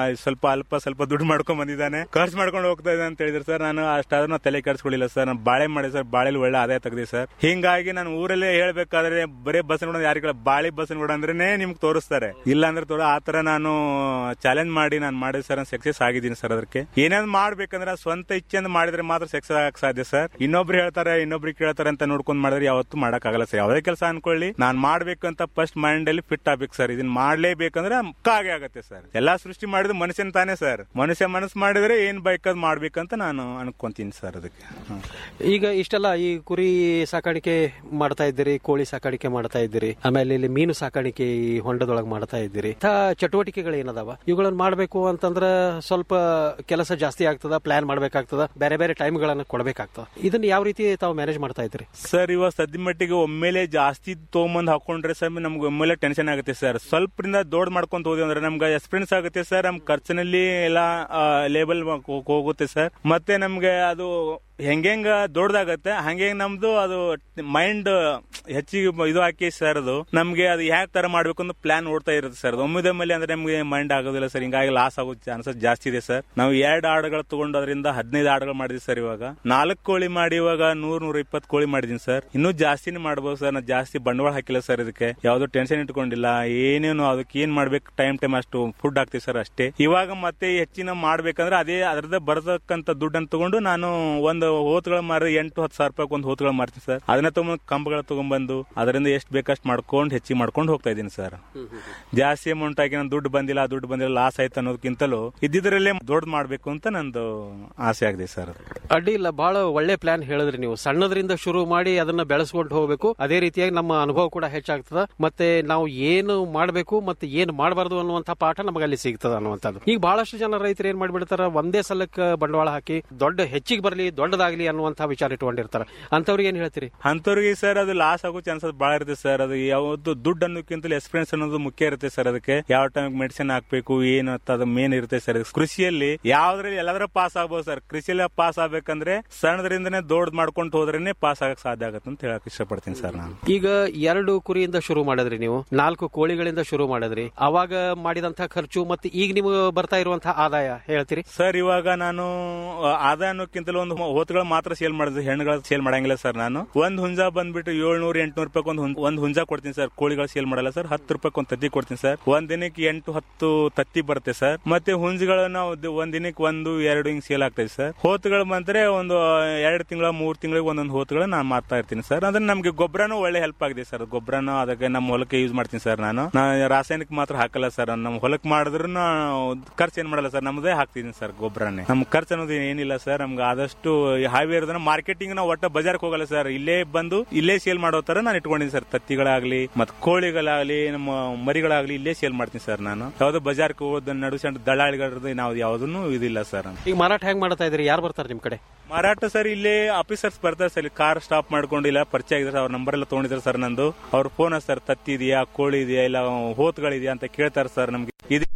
ಸ್ವಲ್ಪ ಅಲ್ಪ ಸ್ವಲ್ಪ ದುಡ್ಡು ಮಾಡ್ಕೊಂಡ್ ಬಂದಿದ್ದಾನೆ ಖರ್ಚು ಮಾಡ್ಕೊಂಡು ಹೋಗ್ತಾ ಇದ್ದಾನೆ ಅಂತ ಹೇಳಿದ್ರು ಸರ್ ನಾನು ಅಷ್ಟಾದ್ರೂ ನಾವು ತಲೆ ಕೆಡಿಸ್ಕೊಳ್ಳಿಲ್ಲ ಸರ್ ನಾನು ಬಾಳೆ ಮಾಡಿ ಸರ್ ಬಾಳೆಲಿ ಒಳ್ಳೆ ಆದಾಯ ತೆಗ್ದಿ ಸರ್ ಹಿಂಗಾಗಿ ನಾನು ಊರಲ್ಲೇ ಹೇಳ್ಬೇಕಾದ್ರೆ ಬರೇ ಬಸ್ ಕೂಡ ಯಾರಿಗಳ ಬಾಳೆ ಬಸ್ ಕೂಡ ಅಂದ್ರೇನೆ ನಿಮ್ಗೆ ತೋರಿಸ್ತಾರೆ ಇಲ್ಲ ಅಂದ್ರೆ ತೋರ ಆ ತರ ನಾನು ಚಾಲೆಂಜ್ ಮಾಡಿ ನಾನು ಮಾಡಿದ ಸರ್ ಸಕ್ಸಸ್ ಆಗಿದ್ದೀನಿ ಸರ್ ಅದಕ್ಕೆ ಏನಾದ್ರು ಮಾಡ್ಬೇಕಂದ್ರೆ ಆ ಸ್ವಂತ ಇಚ್ಛೆಯಿಂದ ಮಾಡಿದ್ರೆ ಮಾತ್ರ ಸಕ್ಸಸ್ ಆಗಕ್ ಸಾಧ್ಯ ಸರ್ ಇನ್ನೊಬ್ರು ಹೇಳ್ತಾರೆ ಇನ್ನೊಬ್ರಿಗೆ ಕೇಳ್ತಾರೆ ಅಂತ ನೋಡ್ಕೊಂಡ್ ಮಾಡಿದ್ರೆ ಯಾವತ್ತೂ ಮಾಡಕ್ ಆಗಲ್ಲ ಸರ್ ಯಾವುದೇ ಕೆಲಸ ಅನ್ಕೊಳ್ಳಿ ನಾನ್ ಮಾಡ್ಬೇಕು ಅಂತ ಫಸ್ಟ್ ಮೈಂಡ್ ಅಲ್ಲಿ ಫಿಟ್ ಆಗ್ಬೇಕು ಸರ್ ಇದನ್ನ ಮಾಡ್ಲೇಬೇಕಂದ್ರೆ ಕಾಗೆ ಆಗತ್ತೆ ಸರ್ ಎಲ್ಲಾ ಸೃಷ್ಟಿ ಮಾಡಿದ್ರೆ ಮನುಷ್ಯನ್ ತಾನೇ ಸರ್ ಮನುಷ್ಯ ಮನಸ್ಸು ಮಾಡಿದ್ರೆ ಏನ್ ಬೇಕಾದ್ ಮಾಡ್ಬೇಕಂತ ನಾನು ಅನ್ಕೊಂತೀನಿ ಸರ್ ಅದಕ್ಕೆ ಹ್ಮ್. ಈಗ ಇಷ್ಟೆಲ್ಲ ಈ ಕುರಿ ಸಾಕಾಣಿಕೆ ಮಾಡ್ತಾ ಇದ್ದೀರಿ ಕೋಳಿ ಸಾಕಾಣಿಕೆ ಮಾಡ್ತಾ ಇದ್ದೀರಿ ಆಮೇಲೆ ಇಲ್ಲಿ ಮೀನು ಸಾಕಾಣಿಕೆ ಈ ಹೊಂಡದೊಳಗೆ ಮಾಡ್ತಾ ಇದ್ದೀರಿ ಇಂಥ ಚಟುವಟಿಕೆಗಳು ಏನದಾವ ಇವುಗಳನ್ನ ಮಾಡಬೇಕು ಅಂತಂದ್ರ ಸ್ವಲ್ಪ ಕೆಲಸ ಜಾಸ್ತಿ ಆಗ್ತದ ಪ್ಲಾನ್ ಮಾಡ್ಬೇಕಾಗ್ತದ ಬೇರೆ ಬೇರೆ ಟೈಮ್ಗಳನ್ನ ಕೊಡಬೇಕಾಗ್ತದ ಇದನ್ನ ಯಾವ ರೀತಿ ತಾವು ಮ್ಯಾನೇಜ್ ಮಾಡ್ತಾ ಇದ್ದೀರಿ ಸರ್ ಇವಾಗ ಸದ್ಯ ಮಟ್ಟಿಗೆ ಒಮ್ಮೆಲೆ ಜಾಸ್ತಿ ತೊಗೊಂಬಂದ್ ಹಾಕೊಂಡ್ರೆ ಸರ್ ನಮ್ಗೆ ಒಮ್ಮೆಲೆ ಟೆನ್ಷನ್ ಆಗುತ್ತೆ ಸರ್ ಸ್ವಲ್ಪದಿಂದ ದೊಡ್ಡ ಮಾಡ್ಕೊಂತ ಹೋದ್ವಿ ಅಂದ್ರೆ ನಮ್ಗೆ ಎಕ್ಸ್ಪೀರಿಯನ್ಸ್ ಆಗುತ್ತೆ ಸರ್ ನಮ್ ಖರ್ಚಿನಲ್ಲಿ ಎಲ್ಲ ಲೇಬಲ್ ಹೋಗುತ್ತೆ ಸರ್ ಮತ್ತೆ ನಮ್ಗೆ ಅದು ಹೆಂಗೆಂಗ ದೊಡ್ಡದಾಗತ್ತೆ ಹಂಗೆ ನಮ್ದು ಅದು ಮೈಂಡ್ ಹೆಚ್ಚಿಗೆ ಇದು ಹಾಕಿ ಸರ್ ಅದು ನಮ್ಗೆ ಅದು ಯಾವ ತರ ಮಾಡ್ಬೇಕು ಅಂತ ಪ್ಲಾನ್ ಓಡ್ತಾ ಇರುತ್ತೆ ಸರ್ ಒಮ್ಮಿದ ಮೇಲೆ ಅಂದ್ರೆ ನಮ್ಗೆ ಮೈಂಡ್ ಆಗೋದಿಲ್ಲ ಸರ್ ಹಿಂಗಾಗಿ ಲಾಸ್ ಆಗೋ ಚಾನ್ಸಸ್ ಜಾಸ್ತಿ ಇದೆ ಸರ್ ನಾವು ಎರಡು ಆಡುಗಳು ತಗೊಂಡು ಅದರಿಂದ ಹದಿನೈದು ಆಡುಗಳು ಮಾಡಿದ್ವಿ ಸರ್ ಇವಾಗ ನಾಲ್ಕು ಕೋಳಿ ಮಾಡಿ ಇವಾಗ ನೂರ್ ನೂರ ಇಪ್ಪತ್ತು ಕೋಳಿ ಮಾಡಿದೀನಿ ಸರ್ ಇನ್ನೂ ಜಾಸ್ತಿನೇ ಮಾಡ್ಬೋದು ಸರ್ ನಾನು ಜಾಸ್ತಿ ಬಂಡವಾಳ ಹಾಕಿಲ್ಲ ಸರ್ ಇದಕ್ಕೆ ಯಾವ್ದು ಟೆನ್ಷನ್ ಇಟ್ಕೊಂಡಿಲ್ಲ ಏನೇನು ಅದಕ್ಕೆ ಏನ್ ಮಾಡ್ಬೇಕು ಟೈಮ್ ಟೈಮ್ ಅಷ್ಟು ಫುಡ್ ಹಾಕ್ತೀವಿ ಸರ್ ಅಷ್ಟೇ ಇವಾಗ ಮತ್ತೆ ಹೆಚ್ಚಿನ ಮಾಡ್ಬೇಕಂದ್ರೆ ಅದೇ ಅದ್ರದ್ದು ಬರತಕ್ಕಂತ ದುಡ್ಡನ್ನು ತಗೊಂಡು ನಾನು ಒಂದು ಹೋತ್ಗಳು ಮಾರಿ ಎಂಟು ಹತ್ತು ಸಾವಿರ ರೂಪಾಯಿ ಒಂದು ಹೋತ್ಗಳು ಮಾರ್ತೀನಿ ಸರ್ ಅದನ್ನ ತಗೊಂಡ್ ಕಂಬಗಳು ತಗೊಂಡ್ಬಂದು ಅದರಿಂದ ಎಷ್ಟು ಬೇಕಷ್ಟು ಮಾಡ್ಕೊಂಡು ಹೆಚ್ಚಿಗೆ ಮಾಡ್ಕೊಂಡು ಹೋಗ್ತಾ ಇದ್ದೀನಿ ಸರ್ ಜಾಸ್ತಿ ಅಮೌಂಟ್ ಆಗಿ ನಾನು ದುಡ್ಡು ಬಂದಿಲ್ಲ ಆ ದುಡ್ಡು ಬಂದಿಲ್ಲ ಲಾಸ್ ಆಯ್ತು ಅನ್ನೋದಕ್ಕಿಂತಲೂ ಇದ್ದಿದ್ರಲ್ಲೇ ದೊಡ್ಡ ಮಾಡ್ಬೇಕು ಅಂತ ನಂದು ಆಸೆ ಆಗಿದೆ ಸರ್ ಅಡ್ಡಿ ಇಲ್ಲ ಬಹಳ ಒಳ್ಳೆ ಪ್ಲಾನ್ ಹೇಳಿದ್ರಿ ನೀವು ಸಣ್ಣದ್ರಿಂದ ಶುರು ಮಾಡಿ ಅದನ್ನ ಬೆಳೆಸ್ಕೊಂಡು ಹೋಗ್ಬೇಕು ಅದೇ ರೀತಿಯಾಗಿ ನಮ್ಮ ಅನುಭವ ಕೂಡ ಹೆಚ್ಚಾಗ್ತದ ಮತ್ತೆ ನಾವು ಏನು ಮಾಡಬೇಕು ಮತ್ತೆ ಏನು ಮಾಡಬಾರ್ದು ಅನ್ನುವಂಥ ಪಾಠ ನಮಗೆ ಅಲ್ಲಿ ಸಿಗ್ತದ ಅನ್ನುವಂಥದ್ದು ಈಗ ಬಹಳಷ್ಟು ಜನ ರೈತರು ಏನ್ ಮಾಡ್ಬಿಡ್ತಾರ ಒಂದೇ ಸಲಕ್ಕೆ ಬಂಡವಾಳ ಹಾಕಿ ದೊಡ್ಡ ಹೆಚ್ಚಿಗೆ ಬರಲಿ ದೊಡ್ಡದಾಗ್ಲಿ ಅನ್ನುವಂಥ ವಿಚಾರ ಇಟ್ಕೊಂಡಿರ್ತಾರ ಅಂತವ್ರಿಗೆ ಏನ್ ಹೇಳ್ತೀರಿ ಅಂತವ್ರಿಗೆ ಸರ್ ಅದು ಲಾಸ್ ಆಗೋ ಚಾನ್ಸಸ್ ಬಹಳ ಇರುತ್ತೆ ಸರ್ ಅದು ಯಾವ್ದು ದುಡ್ಡು ಅನ್ನೋಕ್ಕಿಂತ ಎಕ್ಸ್ಪೀರಿಯನ್ಸ್ ಅನ್ನೋದು ಮುಖ್ಯ ಇರುತ್ತೆ ಸರ್ ಅದಕ್ಕೆ ಯಾವ ಟೈಮ್ ಮೆಡಿಸಿನ್ ಹಾಕ್ಬೇಕು ಏನು ಅಂತ ಅದು ಮೇನ್ ಇರುತ್ತೆ ಸರ್ ಕೃಷಿಯಲ್ಲಿ ಯಾವ್ದ್ರಲ್ಲಿ ಎಲ್ಲಾದ್ರೂ ಪಾಸ್ ಆಗ್ಬೋದು ಸರ್ ಕೃಷಿಯಲ್ಲಿ ಪಾಸ್ ಆಗ್ಬೇಕಂದ್ರೆ ಸಣ್ಣದ್ರಿಂದನೇ ದೊಡ್ಡ ಮಾಡ್ಕೊಂಡು ಹೋದ್ರೇನೆ ಪಾಸ್ ಆಗಕ್ ಸಾಧ್ಯ ಆಗತ್ತೆ ಅಂತ ಹೇಳಕ್ ಇಷ್ಟಪಡ್ತೀನಿ ಸರ್ ನಾನು ಈಗ ಎರಡು ಕುರಿಯಿಂದ ಶುರು ಮಾಡಿದ್ರಿ ನೀವು ನಾಲ್ಕು ಕೋಳಿಗಳಿಂದ ಶುರು ಮಾಡಿದ್ರಿ ಅವಾಗ ಮಾಡಿದಂತ ಖರ್ಚು ಮತ್ತೆ ಈಗ ನಿಮ್ಗೆ ಬರ್ತಾ ಇರುವಂತಹ ಆದಾಯ ಹೇಳ್ತೀರಿ ಸರ್ ಇವಾಗ ನಾನು ಆ, ಆದಾಯ ಅನ್ನೋಕ್ಕಿಂತಲೂ ಒಂದು ಹೋತ್ಗಳು ಮಾತ್ರ ಸೇಲ್ ಮಾಡಿದ್ವಿ ಹೆಣ್ಣುಗಳ ಸೇಲ್ ಮಾಡಂಗಿಲ್ಲ ಸರ್ ನಾನು ಒಂದ್ ಹುಂಜ ಬಂದ್ಬಿಟ್ಟು ಏಳ್ನೂರ ಎಂಟ್ನೂರು ರೂಪಾಯಿ ಒಂದು ಒಂದ್ ಹುಂಜ ಕೊಡ್ತೀನಿ ಸರ್ ಕೋಳಿಗಳು ಸೇಲ್ ಮಾಡಲ್ಲ ಸರ್ ಹತ್ತು ರೂಪಾಯಿ ಒಂದು ತತ್ತಿ ಕೊಡ್ತೀನಿ ಸರ್ ಒಂದ್ ದಿನಕ್ಕೆ ಎಂಟು ಹತ್ತು ತತ್ತಿ ಬರುತ್ತೆ ಸರ್ ಮತ್ತೆ ಹುಂಜಗಳನ್ನ ಒಂದ್ ದಿನಕ್ಕೆ ಒಂದು ಎರಡು ಹಿಂಗ್ ಸೇಲ್ ಆಗ್ತದೆ ಸರ್ ಹೋತ್ಗಳು ಬಂದ್ರೆ ಒಂದು ಎರಡು ತಿಂಗಳ ಮೂರ್ ತಿಂಗಳಿಗೆ ಒಂದೊಂದು ಹೋತ್ಗಳು ನಾನು ಮಾರ್ತಾ ಇರ್ತೀನಿ ಸರ್ ಅಂದ್ರೆ ನಮ್ಗೆ ಗೊಬ್ಬರನೂ ಒಳ್ಳೆ ಹೆಲ್ಪ್ ಆಗಿದೆ ಸರ್ ಗೊಬ್ಬರನೂ ಅದಕ್ಕೆ ನಮ್ಮ ಹೊಲಕ್ಕೆ ಯೂಸ್ ಮಾಡ್ತೀನಿ ಸರ್ ನಾನು ನಾನು ರಾಸಾಯನಿಕ ಮಾತ್ರ ಹಾಕಲ್ಲ ಸರ್ ನಮ್ಮ ಹೊಲಕ್ಕೆ ಮಾಡಿದ್ರು ಖರ್ಚು ಏನ್ ಮಾಡಲ್ಲ ಸರ್ ನಮ್ದೇ ಹಾಕ್ತೀನಿ ಸರ್ ಗೊಬ್ಬರನೇ ನಮ್ ಖರ್ಚು ಅನ್ನೋದು ಏನಿಲ್ಲ ಸರ್ ನಮ್ಗೆ ಆದಷ್ಟು ಹಾವಿ ಇರೋದನ್ನ ಮಾರ್ಕೆಟಿಂಗ್ ನಾವು ಒಟ್ಟ ಬಜಾರ್ಗೆ ಹೋಗಲ್ಲ ಸರ್ ಇಲ್ಲೇ ಬಂದು ಇಲ್ಲೇ ಸೇಲ್ ಮಾಡೋ ತರ ನಾನು ಇಟ್ಕೊಂಡಿದ್ದೀನಿ ಸರ್ ತತ್ತಿಗಳಾಗ್ಲಿ ಮತ್ ಕೋಳಿಗಳಾಗ್ಲಿ ನಮ್ಮ ಮರಿಗಳಾಗ್ಲಿ ಇಲ್ಲೇ ಸೇಲ್ ಮಾಡ್ತೀನಿ ಸರ್ ನಾನು ಯಾವ್ದು ಬಜಾರ್ಗೆ ಹೋದ ನಡು ಸಣ್ಣ ದಳ್ಳಾಳಿಗಳದ್ದು ನಾವು ಯಾವ್ದನ್ನು ಇದಿಲ್ಲ ಸರ್ ಈಗ ಮಾರಾಟ ಹೆಂಗ್ ಮಾಡ್ತಾ ಇದ್ರಿ ಯಾರು ಬರ್ತಾರೆ ನಿಮ್ ಕಡೆ ಮಾರಾಟ ಸರ್ ಇಲ್ಲೇ ಆಫೀಸರ್ಸ್ ಬರ್ತಾರೆ ಸರ್ ಕಾರ್ ಸ್ಟಾಪ್ ಮಾಡ್ಕೊಂಡು ಇಲ್ಲ ಪರಿಚಯ ಆಗಿದ್ರೆ ಅವ್ರ ನಂಬರ್ ಎಲ್ಲ ತಗೊಂಡಿದ್ದಾರೆ ಸರ್ ನಂದು ಅವ್ರ ಫೋನ್ ಸರ್ ತತ್ತಿ ಇದೆಯಾ ಕೋಳಿ ಇದೆಯಾ ಇಲ್ಲ ಹೋತ್ಗಳಿದೆಯಾ ಅಂತ ಕೇಳ್ತಾರೆ ಸರ್ ನಮ್ಗೆ ಇದು